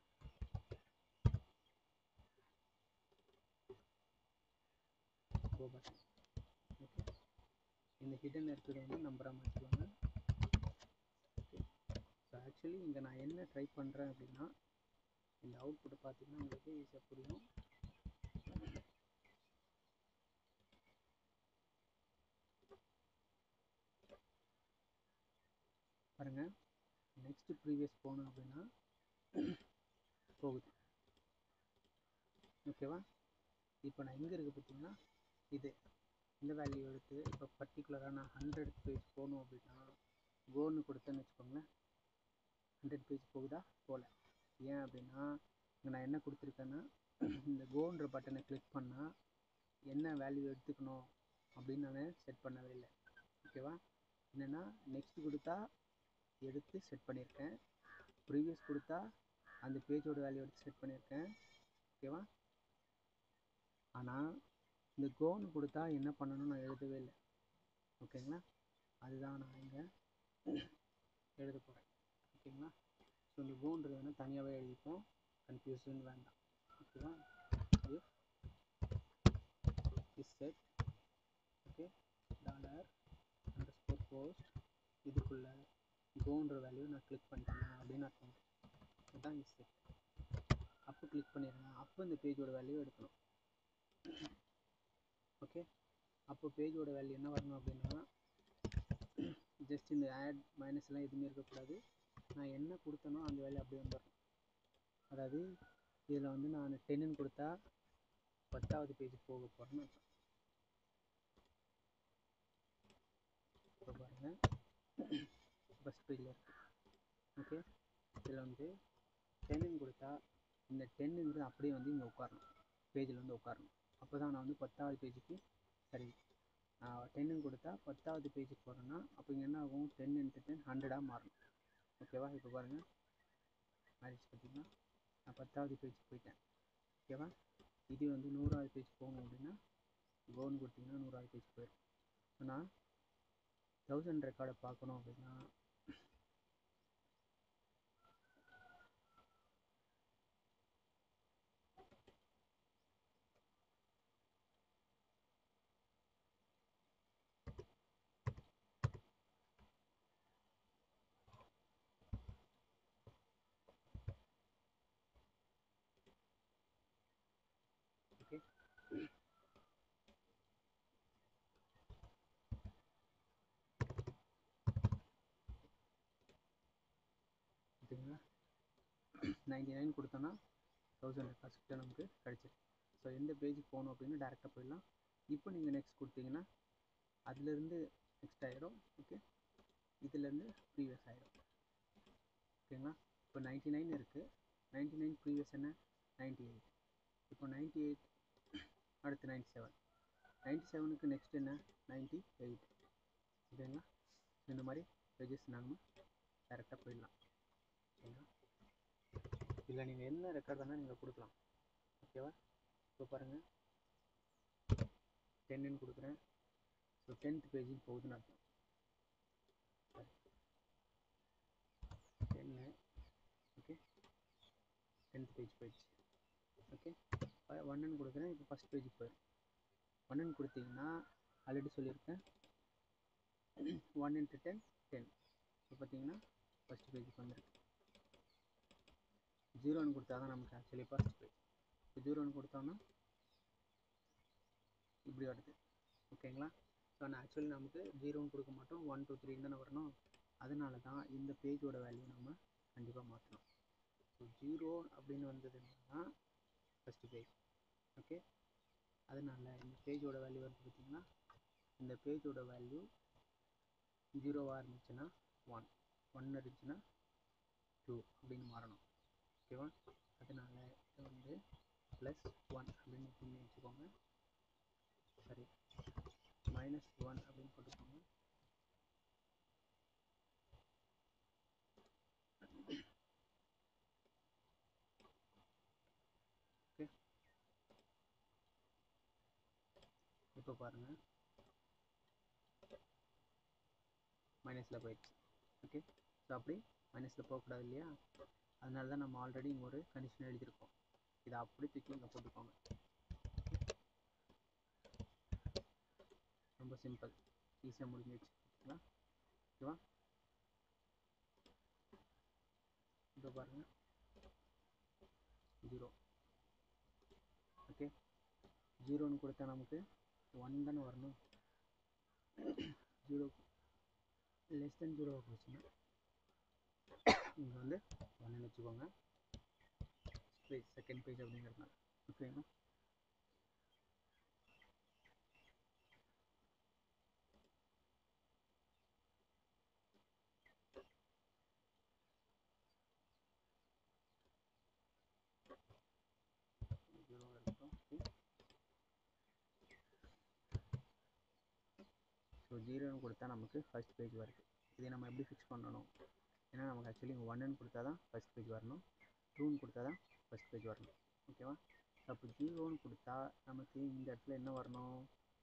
கோ பட்டன் ஓகே இந்த ஹிடன் இருக்கிறது வந்து நம்பராக மாற்றிக்கோங்க ஓகே ஸோ ஆக்சுவலி இங்கே நான் என்ன ட்ரை பண்ணுறேன் அப்படின்னா இந்த அவுட்புட்டை பார்த்தீங்கன்னா உங்களுக்கு ஈஸியாக புரியும் பாருங்கள் நெக்ஸ்ட்டு ப்ரீவியஸ் போகணும் அப்படின்னா போகுது ஓகேவா இப்போ நான் எங்கே இருக்குது பார்த்தீங்கன்னா இது இந்த வேல்யூ எடுத்து இப்போ பர்டிகுலராக நான் ஹண்ட்ரட் பேஜ் போகணும் அப்படின்னா கோன்னு கொடுத்தேன்னு வச்சுக்கோங்களேன் ஹண்ட்ரட் பேஜ் போகுதா போகல ஏன் அப்படின்னா இங்கே நான் என்ன கொடுத்துருக்கேன்னா இந்த கோன்ற பட்டனை கிளிக் பண்ணால் என்ன வேல்யூ எடுத்துக்கணும் அப்படின்னு நான் செட் பண்ணவே இல்லை ஓகேவா என்னென்னா நெக்ஸ்ட் கொடுத்தா எடுத்து செட் பண்ணியிருக்கேன் ப்ரீவியஸ் கொடுத்தா அந்த பேஜோட வேல்யூ எடுத்து செட் பண்ணியிருக்கேன் ஓகேவா ஆனால் இந்த கோன்னு கொடுத்தா என்ன பண்ணணும்னு நான் எழுதவே இல்லை ஓகேங்களா அதுதான் நான் இங்கே எழுத போகிறேன் ஓகேங்களா ஸோ இந்த கோன்றது வேணால் தனியாகவே எழுதிப்போம் கன்ஃபியூஷன் வேண்டாம் ஓகேவா if is set okay dollar underscore post இதுக்குள்ள கோன்ற வேல்யூ நான் கிளிக் பண்ணிட்டேன் அப்படின்னு அர்த்தம் அதுதான் இஸ் செட் அப்போ கிளிக் பண்ணிடுங்க அப்போ இந்த பேஜோட வேல்யூ எடுக்கணும் ஓகே அப்போ பேஜோட வேல்யூ என்ன வரணும் அப்படின்னா ஜஸ்ட் இந்த ஆட் மைனஸ்லாம் எதுவுமே இருக்கக்கூடாது நான் என்ன கொடுத்தனோ அந்த வேல்யூ அப்படியே வந்துடணும் அதாவது இதில் வந்து நான் டென்னுன்னு கொடுத்தா பத்தாவது பேஜுக்கு போக போகிறேன்னு அர்த்தம் இப்போ பாருங்கள் ஃபஸ்ட் பேஜில் இருக்குது ஓகே இதில் வந்து டென்னுன்னு கொடுத்தா இந்த டென்னுங்கிறது அப்படியே வந்து இங்கே உட்காரணும் பேஜில் வந்து உட்காரணும் அப்போ தான் நான் வந்து பத்தாவது பேஜுக்கு சரி டென்னு கொடுத்தா பத்தாவது பேஜுக்கு போகிறோன்னா அப்போ இங்கே என்ன ஆகும் டென் இன்ட்டு டென் ஹண்ட்ரடாக மாறணும் ஓகேவா இப்போ பாருங்கள் மாறிச்சு பார்த்தீங்களா நான் பத்தாவது பேஜுக்கு போயிட்டேன் ஓகேவா இது வந்து நூறாவது பேஜ் போகணும் அப்படின்னா கோன் கொடுத்தீங்கன்னா நூறாவது பேஜ் போயிடும் ஸோ நான் தௌசண்ட் ரெக்கார்டை பார்க்கணும் அப்படின்னா ஓகே ஓகேங்களா நைன்டி நைன் கொடுத்தோன்னா தௌசண்ட் ரெக்கார்ட்ஸ் கிட்ட நமக்கு கிடச்சிருக்கு ஸோ எந்த பேஜுக்கு போகணும் அப்படின்னு டேரெக்டாக போயிடலாம் இப்போ நீங்கள் நெக்ஸ்ட் கொடுத்தீங்கன்னா அதுலேருந்து நெக்ஸ்ட் ஆகிடும் ஓகே இதுலேருந்து ப்ரீவியஸ் ஆகிடும் ஓகேங்களா இப்போ நைன்ட்டி நைன் இருக்குது நைன்ட்டி நைன் ப்ரீவியஸ் என்ன நைன்ட்டி எயிட் இப்போ நைன்ட்டி எயிட் அடுத்து நைன்ட்டி செவன் நைன்ட்டி செவனுக்கு நெக்ஸ்ட் என்ன நைன்ட்டி எயிட் ஓகேங்களா இந்த மாதிரி பேஜஸ் நாங்கள் டேரெக்டாக போயிடலாம் ஓகேங்களா இதில் நீங்கள் என்ன ரெக்கார்ட் வேணால் நீங்கள் கொடுக்கலாம் ஓகேவா இப்போ பாருங்கள் டென்னுன்னு கொடுக்குறேன் ஸோ டென்த் பேஜுக்கு போகுதுன்னு அர்த்தம் டென்னு ஓகே டென்த் பேஜ் போயிடுச்சு ஓகே ஒன்னுன்னு கொடுக்குறேன் இப்போ ஃபஸ்ட் பேஜுக்கு போயிடும் ஒன்னுன்னு கொடுத்தீங்கன்னா ஆல்ரெடி சொல்லியிருக்கேன் ஒன் இன்ட்டு டென் டென் இப்போ பார்த்தீங்கன்னா ஃபஸ்ட் பேஜுக்கு வந்துருக்கு ஜீரோன்னு கொடுத்தா தான் நமக்கு ஆக்சுவலி ஃபஸ்ட் பேஜ் இப்போ ஜீரோன்னு கொடுத்தோன்னா இப்படி வருது ஓகேங்களா ஸோ நான் ஆக்சுவலி நமக்கு ஜீரோன்னு கொடுக்க மாட்டோம் ஒன் டூ த்ரீ தானே வரணும் அதனால தான் இந்த பேஜோட வேல்யூ நம்ம கண்டிப்பாக மாற்றணும் ஸோ ஜீரோ அப்படின்னு வந்ததுன்னா ஃபஸ்ட்டு பேஜ் ஓகே அதனால இந்த பேஜோட வேல்யூ வந்து பார்த்திங்கன்னா இந்த பேஜோட வேல்யூ ஜீரோவாக இருந்துச்சுன்னா ஒன் ஒன் இருந்துச்சுன்னா டூ அப்படின்னு மாறணும் ஓகேவா அதனால இதை வந்து ப்ளஸ் ஒன் அப்படின்னு பண்ணி வச்சுக்கோங்க சரி மைனஸ் ஒன் அப்படின்னு போட்டுக்கோங்க ஓகே இப்போ பாருங்கள் மைனஸில் போயிடுச்சு ஓகே ஸோ அப்படி மைனஸில் போகக்கூடாது இல்லையா அதனால தான் நம்ம ஆல்ரெடி இங்கே ஒரு கண்டிஷன் எழுதியிருக்கோம் இதை அப்படி தூக்கி இங்கே போட்டுக்கோங்க ரொம்ப சிம்பிள் ஈஸியாக முடிஞ்சிச்சு ஓகேங்களா ஓகேவா இப்போ பாருங்கள் ஜீரோ ஓகே ஜீரோன்னு கொடுத்தா நமக்கு ஒன் தானே வரணும் ஜீரோ லெஸ் தென் ஜீரோ போச்சுன்னா இங்கே வந்து ஒன்று வச்சுக்கோங்க பேஜ் செகண்ட் பேஜ் அப்படிங்கிறதுனால ஓகேங்களா ஜீரோ இருக்கட்டும் ஓகே ஸோ ஜீரோன்னு கொடுத்தா நமக்கு ஃபர்ஸ்ட் பேஜ் வருது இதை நம்ம எப்படி ஃபிக்ஸ் பண்ணணும் ஏன்னா நமக்கு ஆக்சுவலி இங்கே ஒன்னுன்னு கொடுத்தா தான் ஃபஸ்ட் பேஜ் வரணும் டூன்னு கொடுத்தா தான் ஃபஸ்ட் பேஜ் வரணும் ஓகேவா அப்போ ஜீரோன்னு கொடுத்தா நமக்கு இந்த இடத்துல என்ன வரணும்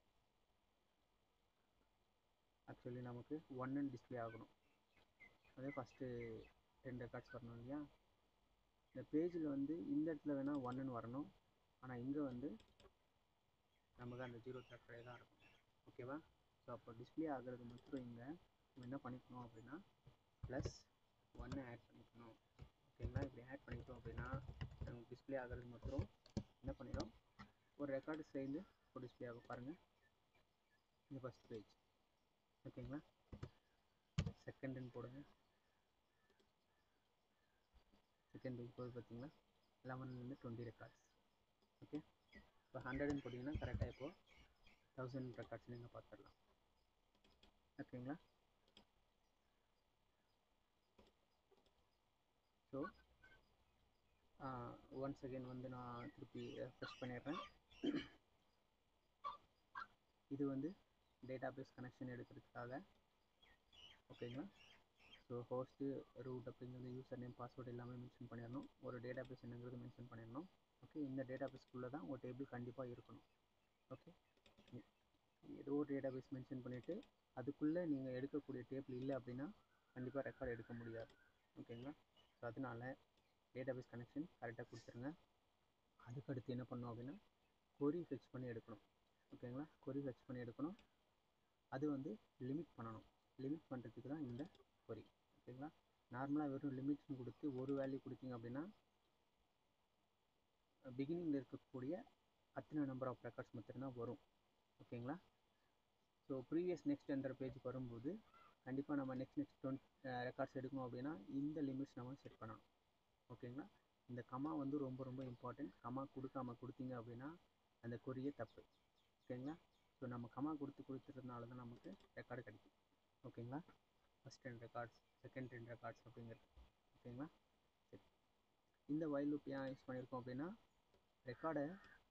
ஆக்சுவலி நமக்கு ஒன்னுன்னு டிஸ்பிளே ஆகணும் அதே ஃபஸ்ட்டு ரெண்டு ரெக்கார்ட்ஸ் வரணும் இல்லையா இந்த பேஜில் வந்து இந்த இடத்துல வேணால் ஒன்னுன்னு வரணும் ஆனால் இங்கே வந்து நமக்கு அந்த ஜீரோ கேரக்டரே தான் இருக்கும் ஓகேவா ஸோ அப்போ டிஸ்பிளே ஆகிறது மட்டும் இங்கே நம்ம என்ன பண்ணிக்கணும் அப்படின்னா ப்ளஸ் ஒன்று ஆட் பண்ணிக்கணும் ஓகேங்களா இப்படி ஆட் பண்ணிட்டோம் அப்படின்னா நமக்கு டிஸ்பிளே ஆகிறது மட்டும் என்ன பண்ணிடும் ஒரு ரெக்கார்டு சேர்ந்து ஒரு டிஸ்பிளே ஆகும் பாருங்கள் இந்த ஃபஸ்ட் பேஜ் ஓகேங்களா செகண்டுன்னு போடுங்க செகண்ட் பேஜ் போது பார்த்தீங்களா லெவன்லேருந்து டுவெண்ட்டி ரெக்கார்ட்ஸ் ஓகே இப்போ ஹண்ட்ரட்னு போட்டிங்கன்னா கரெக்டாக இப்போது தௌசண்ட் ரெக்கார்ட்ஸ் நீங்கள் பார்த்துடலாம் ஓகேங்களா ஸோ ஒன்ஸ் அகெயின் வந்து நான் திருப்பி ரெஃப்ரெஷ் பண்ணிடுறேன் இது வந்து டேட்டாபேஸ் கனெக்ஷன் எடுக்கிறதுக்காக ஓகேங்களா ஸோ ஹோஸ்ட்டு ரூட் அப்படிங்கிறது யூசர் நேம் பாஸ்வேர்டு எல்லாமே மென்ஷன் பண்ணிடணும் ஒரு டேட்டாபேஸ் என்னங்கிறது மென்ஷன் பண்ணிடணும் ஓகே இந்த டேட்டாபேஸ்க்குள்ளே தான் ஒரு டேபிள் கண்டிப்பாக இருக்கணும் ஓகே ஏதோ ஒரு டேட்டாபேஸ் மென்ஷன் பண்ணிவிட்டு அதுக்குள்ளே நீங்கள் எடுக்கக்கூடிய டேபிள் இல்லை அப்படின்னா கண்டிப்பாக ரெக்கார்ட் எடுக்க முடியாது ஓகேங்களா ஸோ அதனால டேட்டாபேஸ் கனெக்ஷன் கரெக்டாக கொடுத்துருங்க அதுக்கடுத்து என்ன பண்ணணும் அப்படின்னா கொரி ஃபிக்ஸ் பண்ணி எடுக்கணும் ஓகேங்களா கொரி ஃபிக்ஸ் பண்ணி எடுக்கணும் அது வந்து லிமிட் பண்ணணும் லிமிட் பண்ணுறதுக்கு தான் இந்த கொரி ஓகேங்களா நார்மலாக வெறும் லிமிட்ஸ்னு கொடுத்து ஒரு வேல்யூ கொடுத்தீங்க அப்படின்னா பிகினிங்கில் இருக்கக்கூடிய அத்தனை நம்பர் ஆஃப் ரெக்கார்ட்ஸ் மட்டும்தான் வரும் ஓகேங்களா ஸோ ப்ரீவியஸ் நெக்ஸ்ட் என்ற பேஜுக்கு வரும்போது கண்டிப்பாக நம்ம நெக்ஸ்ட் நெக்ஸ்ட் டுவெண்ட் ரெக்கார்ட்ஸ் எடுக்கணும் அப்படின்னா இந்த லிமிட்ஸ் நம்ம செட் பண்ணணும் ஓகேங்களா இந்த கமா வந்து ரொம்ப ரொம்ப இம்பார்ட்டன்ட் கமா கொடுக்காம கொடுத்தீங்க அப்படின்னா அந்த கொரியே தப்பு ஓகேங்களா ஸோ நம்ம கமா கொடுத்து கொடுத்துறதுனால தான் நமக்கு ரெக்கார்டு கிடைக்கும் ஓகேங்களா first ten records second ten records அப்படிங்கிறது ஓகேங்களா சரி இந்த வைல் லூப் ஏன் யூஸ் பண்ணியிருக்கோம் அப்படின்னா ரெக்கார்டை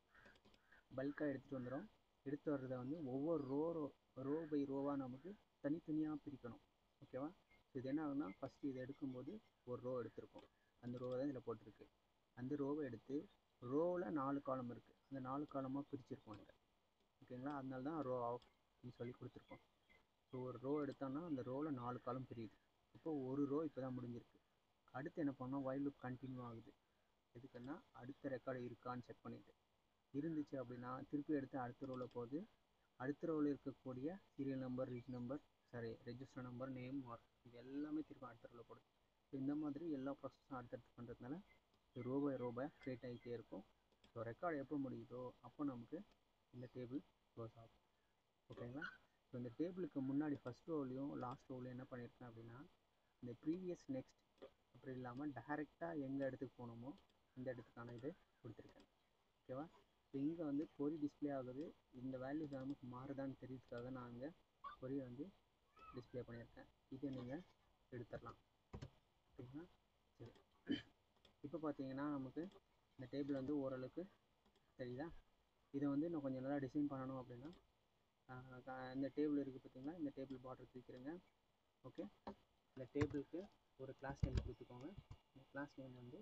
பல்காக எடுத்துகிட்டு வந்துடும் எடுத்து வர்றதை வந்து ஒவ்வொரு ரோ ரோ பை ரோவாக நமக்கு தனித்தனியாக பிரிக்கணும் ஓகேவா ஸோ இது என்ன ஆகுனா ஃபஸ்ட்டு இதை எடுக்கும்போது ஒரு ரோ எடுத்திருக்கோம் அந்த ரோவை தான் இதில் போட்டிருக்கு அந்த ரோவை எடுத்து ரோவில் நாலு காலம் இருக்குது அந்த நாலு காலமாக பிரிச்சிருக்கோம் இங்கே ஓகேங்களா அதனால தான் ரோ ஆஃப் அப்படின்னு சொல்லி கொடுத்துருக்கோம் ஸோ ஒரு ரோ எடுத்தோம்னா அந்த ரோவில் நாலு காலம் பிரியுது இப்போ ஒரு ரோ இப்போ தான் முடிஞ்சிருக்கு அடுத்து என்ன பண்ணோம் வைல் லூப் கண்டினியூ ஆகுது எதுக்குன்னா அடுத்த ரெக்கார்டு இருக்கான்னு செக் பண்ணிவிட்டு இருந்துச்சு அப்படின்னா திருப்பி எடுத்து அடுத்த ரோவில் போகுது அடுத்த ரோவில் இருக்கக்கூடிய serial number reach number sorry register number name mark இது எல்லாமே திருப்பி அடுத்த ரோவில் போடுது ஸோ இந்த மாதிரி எல்லா ப்ராசஸும் அடுத்தடுத்து பண்ணுறதுனால row by row by create ஆகிட்டே இருக்கும் ஸோ ரெக்கார்டு எப்போ முடியுதோ அப்போ நமக்கு இந்த டேபிள் க்ளோஸ் ஆகும் ஓகேங்களா ஸோ இந்த டேபிளுக்கு முன்னாடி ஃபஸ்ட் ரோலையும் லாஸ்ட் ரோலையும் என்ன பண்ணியிருக்கேன் அப்படின்னா இந்த ப்ரீவியஸ் நெக்ஸ்ட் அப்படி இல்லாமல் டேரெக்டாக எங்கே இடத்துக்கு போகணுமோ அந்த இடத்துக்கான இது கொடுத்துருக்கேன் ஓகேவா ஸோ இங்கே வந்து பொறி டிஸ்பிளே ஆகுது இந்த வேல்யூ நமக்கு மாறுதான்னு தெரியறதுக்காக நான் இங்கே பொரியை வந்து டிஸ்பிளே பண்ணியிருக்கேன் இதை நீங்கள் எடுத்துடலாம் ஓகேங்களா சரி இப்போ பார்த்தீங்கன்னா நமக்கு இந்த டேபிள் வந்து ஓரளவுக்கு தெரியுதா இதை வந்து இன்னும் கொஞ்சம் நல்லா டிசைன் பண்ணணும் அப்படின்னா இந்த டேபிள் இருக்குது பார்த்தீங்களா இந்த டேபிள் பார்டர் தூக்கிடுங்க ஓகே இந்த டேபிளுக்கு ஒரு கிளாஸ் நேம் கொடுத்துக்கோங்க இந்த கிளாஸ் நேம் வந்து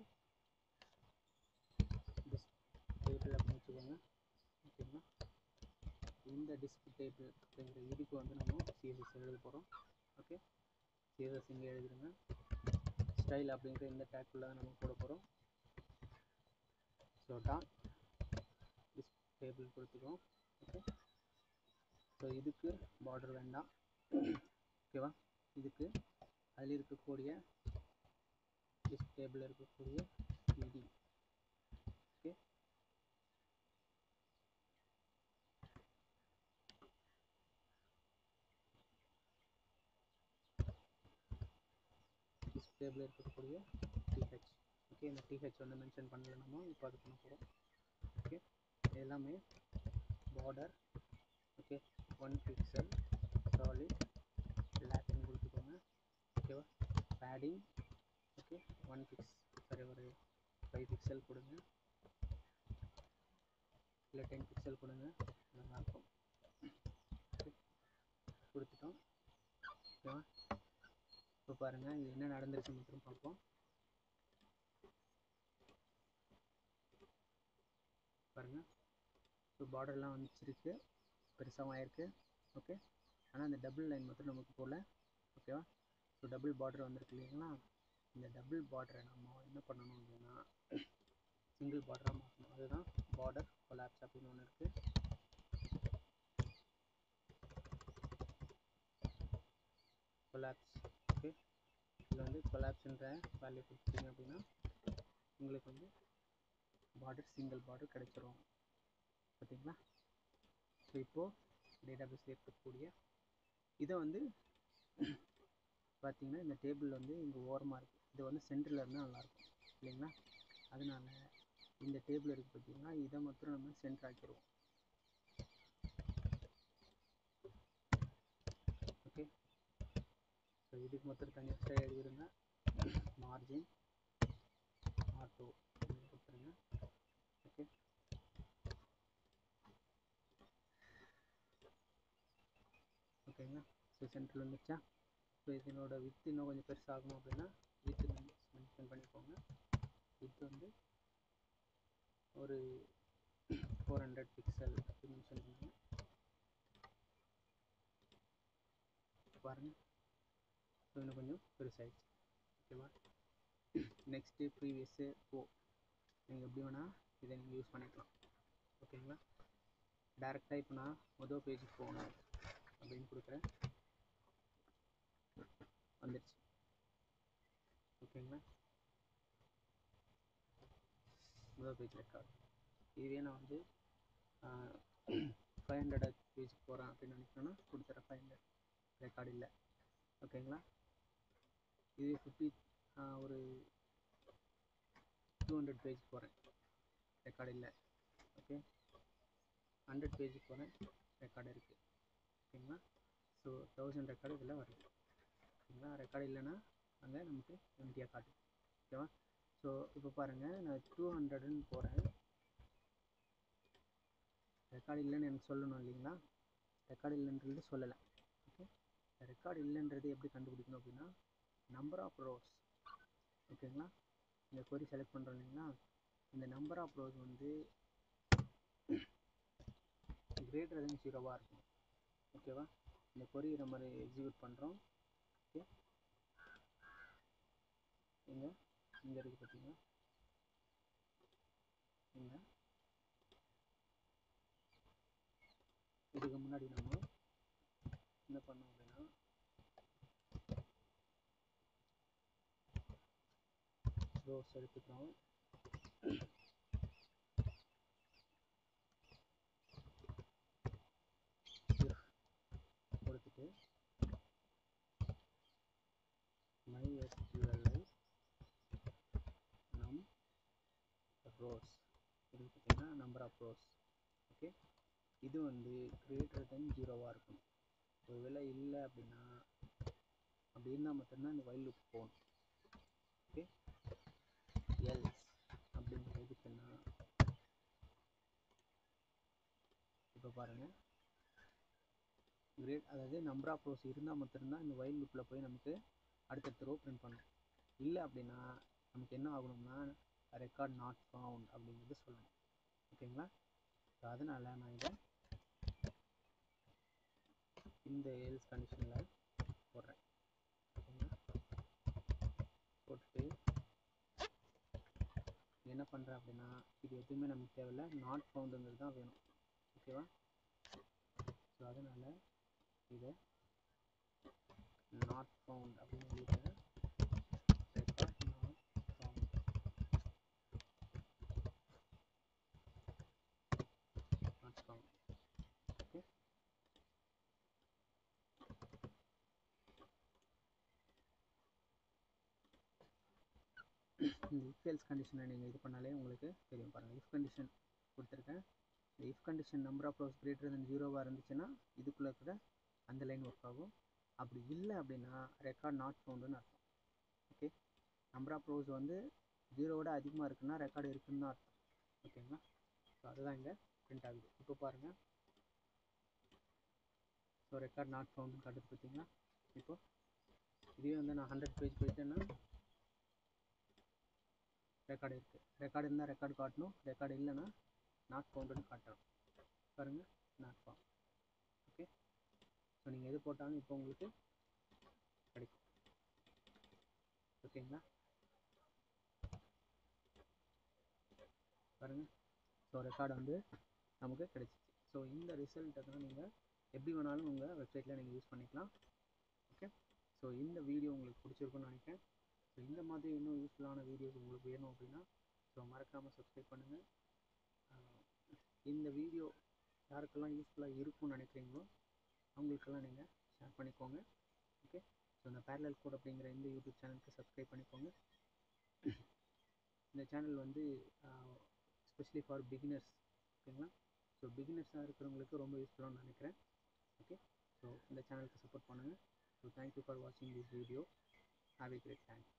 டிஸ்க் டேபிள் அப்படின்னு வச்சுக்கோங்க ஓகேங்களா இந்த டிஸ்க் டேபிள் அப்படிங்கிற இதுக்கு வந்து நம்ம சிஎஸ்எஸ் எழுத போகிறோம் ஓகே சிஎஸ்எஸ் இங்கே எழுதிடுங்க ஸ்டைல் அப்படிங்கிற இந்த டேக்குள்ளே தான் நம்ம போட போகிறோம் ஸோ டாட் டிஸ்க் டேபிள் கொடுத்துக்கோம் ஓகே ஸோ இதுக்கு பார்டர் வேண்டாம் ஓகேவா இதுக்கு அதில் இருக்கக்கூடிய டிஸ்க் டேபிள் இருக்கக்கூடிய பிடி ஓகே டிஸ்க் டேபிள் இருக்கக்கூடிய டிஹெச் ஓகே இந்த டிஹெச் வந்து மென்ஷன் பண்ணல நம்ம இப்போ அது பண்ண போகிறோம் ஓகே எல்லாமே border okay one pixel solid லேட்டின் கொடுத்துக்கோங்க ஓகேவா பேடிங் ஓகே ஒன் பிக்ஸ் சரி ஒரு ஃபைவ் பிக்சல் கொடுங்க இல்லை டென் பிக்சல் கொடுங்க நல்லாயிருக்கும் ஓகே கொடுத்துட்டோம் ஓகேவா இப்போ பாருங்கள் இது என்ன நடந்துருச்சு மட்டும் பார்ப்போம் பாருங்கள் ஸோ பார்டர்லாம் வந்துச்சிருக்கு பெருசாகவும் ஆயிருக்கு ஓகே ஆனால் அந்த டபுள் லைன் மட்டும் நமக்கு போகல ஓகேவா ஸோ டபுள் பார்டர் வந்திருக்கு இல்லைங்களா இந்த டபுள் பார்டரை நம்ம என்ன பண்ணணும் அப்படின்னா சிங்கிள் பார்டராக மாற்றணும் அதுதான் பார்டர் கொலாப்ஸ் அப்படின்னு ஒன்று இருக்குது கொலாப்ஸ் ஓகே இதில் வந்து கொலாப்ஸ்ன்ற வேல்யூ கொடுத்தீங்க அப்படின்னா உங்களுக்கு வந்து பார்டர் சிங்கிள் பார்டர் கிடைச்சிரும் பார்த்தீங்களா ஸோ இப்போது டேட்டாபேஸில் இருக்கக்கூடிய இதை வந்து பார்த்தீங்கன்னா இந்த டேபிள் வந்து இங்கே ஓரமாக இருக்குது இது வந்து சென்டரில் இருந்தால் நல்லாயிருக்கும் இல்லைங்களா அதனால இந்த டேபிள் இருக்குது பார்த்தீங்கன்னா இதை மட்டும் நம்ம சென்டர் ஆக்கிடுவோம் ஓகே ஸோ இதுக்கு மொத்தம் தனி எக்ஸ்ட்ரா எழுதிடுங்க மார்ஜின் ஆட்டோ கொடுத்துருங்க ஓகே ஓகேங்களா ஸோ சென்டரில் வந்துச்சா ஸோ இதனோட வித் இன்னும் கொஞ்சம் பெருசாகணும் அப்படின்னா வித் மென்ஷன் பண்ணிக்கோங்க வித் வந்து ஒரு ஃபோர் ஹண்ட்ரட் பிக்சல் மென்ஷன் பண்ணுங்க பாருங்கள் ஸோ இன்னும் கொஞ்சம் பெருசாகிடுச்சு ஓகேவா நெக்ஸ்ட்டு ப்ரீவியஸ்ஸு ஓ நீங்கள் எப்படி வேணால் இதை நீங்கள் யூஸ் பண்ணிக்கலாம் ஓகேங்களா டேரெக்டாக இப்போ நான் மொதல் பேஜுக்கு போகணும் அப்படின்னு கொடுக்குறேன் வந்துடுச்சு ஓகேங்களா முதல் பேஜ் ரெக்கார்ட் இதுவே நான் வந்து ஃபைவ் ஹண்ட்ரட் பேஜுக்கு போகிறேன் அப்படின்னு நினைக்கிறேன்னா கொடுத்துறேன் ஃபைவ் ஹண்ட்ரட் ரெக்கார்டு இல்லை ஓகேங்களா இதுவே ஃபிஃப்டி ஒரு டூ ஹண்ட்ரட் பேஜ் போகிறேன் ரெக்கார்டு இல்லை ஓகே ஹண்ட்ரட் பேஜுக்கு போகிறேன் ரெக்கார்டு இருக்குது ஓகேங்களா ஸோ தௌசண்ட் ரெக்கார்டு இதில் வருது ஓகேங்களா ரெக்கார்டு இல்லைன்னா அங்கே நமக்கு எம்டியாக காட்டும் ஓகேவா ஸோ இப்போ பாருங்கள் நான் டூ ஹண்ட்ரடுன்னு போகிறேன் ரெக்கார்டு இல்லைன்னு எனக்கு சொல்லணும் இல்லைங்களா ரெக்கார்டு இல்லைன்றது சொல்லலை ஓகே ரெக்கார்டு இல்லைன்றது எப்படி கண்டுபிடிக்கணும் அப்படின்னா நம்பர் ஆஃப் ரோஸ் ஓகேங்களா இந்த கொரி செலக்ட் பண்ணுறோம் இல்லைங்களா இந்த நம்பர் ஆஃப் ரோஸ் வந்து கிரேட்டர் தென் ஜீரோவாக இருக்கும் ஓகேவா இந்த கொரி நம்ம எக்ஸிக்யூட் பண்ணுறோம் ஓகே இங்கே இங்கே இருக்குது பார்த்தீங்களா இங்கே இதுக்கு முன்னாடி நம்ம என்ன பண்ணோம் அப்படின்னா ரோஸ் எடுத்துக்கிறோம் கொடுத்துட்டு மை எஸ்கியூஎல்ஐ நம் ரோஸ் இது பார்த்தீங்கன்னா நம்பர் ஆஃப் ரோஸ் ஓகே இது வந்து கிரேட்டர் தென் ஜீரோவாக இருக்கும் ஒருவேளை இல்லை அப்படின்னா அப்படி இருந்தால் மட்டும்தான் இந்த வயல் லுக் போகணும் ஓகே எல்ஸ் அப்படிங்கிறது எதுக்குன்னா இப்போ பாருங்கள் கிரேட் அதாவது நம்பர் ஆஃப் ரோஸ் இருந்தால் மட்டும்தான் இந்த வயல் லுப்பில் போய் நமக்கு அடுத்தடுத்த ரோ பிரிண்ட் பண்ணணும் இல்லை அப்படின்னா நமக்கு என்ன ஆகணும்னா ரெக்கார்ட் நாட் ஃபவுண்ட் அப்படிங்கிறது சொல்லணும் ஓகேங்களா ஸோ அதனால் நான் இதை இந்த எல்ஸ் கண்டிஷனில் போடுறேன் ஓகேங்களா போட்டுட்டு என்ன பண்ணுறேன் அப்படின்னா இது எதுவுமே நமக்கு தேவையில்லை நாட் ஃபவுண்டுங்கிறது தான் வேணும் ஓகேவா ஸோ அதனால் இதை நாட் ஃபவுண்ட் அப்படின்னு எழுதிட்டேன் record not found not found okay இந்த இஃப் எல்ஸ் கண்டிஷனை நீங்கள் இது பண்ணாலே உங்களுக்கு தெரியும் பாருங்கள் இஃப் கண்டிஷன் கொடுத்துருக்கேன் இந்த if condition number of rows greater than ஜீரோவாக இருந்துச்சுன்னா இதுக்குள்ளே இருக்கிற அந்த லைன் ஒர்க் ஆகும் அப்படி இல்லை அப்படின்னா ரெக்கார்ட் நாட் ஃபவுண்டுன்னு அர்த்தம் ஓகே நம்பர் ஆஃப் ரோஸ் வந்து ஜீரோவோட அதிகமாக இருக்குன்னா ரெக்கார்டு இருக்குன்னு தான் அர்த்தம் ஓகேங்களா ஸோ அதுதான் இங்கே பிரிண்ட் ஆகுது இப்போ பாருங்கள் ஸோ ரெக்கார்ட் நாட் ஃபவுண்டுன்னு காட்டுது பார்த்தீங்களா இப்போ இதுவே வந்து நான் ஹண்ட்ரட் பேஜ் போயிட்டேன்னா ரெக்கார்டு இருக்குது ரெக்கார்டு இருந்தால் ரெக்கார்டு காட்டணும் ரெக்கார்டு இல்லைன்னா நாட் ஃபவுண்டுன்னு காட்டணும் பாருங்கள் நாட் ஃபவுண்ட் ஓகே ஸோ நீங்கள் எது போட்டாலும் இப்போ உங்களுக்கு கிடைக்கும் ஓகேங்களா பாருங்கள் ஸோ ரெக்கார்டு வந்து நமக்கு கிடைச்சிச்சு ஸோ இந்த ரிசல்ட்டை தான் நீங்கள் எப்படி வேணாலும் உங்கள் வெப்சைட்டில் நீங்கள் யூஸ் பண்ணிக்கலாம் ஓகே ஸோ இந்த வீடியோ உங்களுக்கு பிடிச்சிருக்குன்னு நினைக்கிறேன் ஸோ இந்த மாதிரி இன்னும் யூஸ்ஃபுல்லான வீடியோஸ் உங்களுக்கு வேணும் அப்படின்னா ஸோ மறக்காமல் சப்ஸ்கிரைப் பண்ணுங்கள் இந்த வீடியோ யாருக்கெல்லாம் யூஸ்ஃபுல்லாக இருக்கும்னு நினைக்கிறீங்களோ அவங்களுக்கெல்லாம் நீங்கள் ஷேர் பண்ணிக்கோங்க ஓகே ஸோ இந்த பேரலல் கோட் அப்படிங்கிற இந்த யூடியூப் சேனலுக்கு சப்ஸ்கிரைப் பண்ணிக்கோங்க இந்த சேனல் வந்து ஸ்பெஷலி ஃபார் பிகினர்ஸ் ஓகேங்களா ஸோ பிகினர்ஸாக இருக்கிறவங்களுக்கு ரொம்ப யூஸ்ஃபுல்லாக நினைக்கிறேன் ஓகே ஸோ இந்த சேனலுக்கு சப்போர்ட் பண்ணுங்கள் ஸோ தேங்க்யூ ஃபார் வாட்சிங் this video have a great time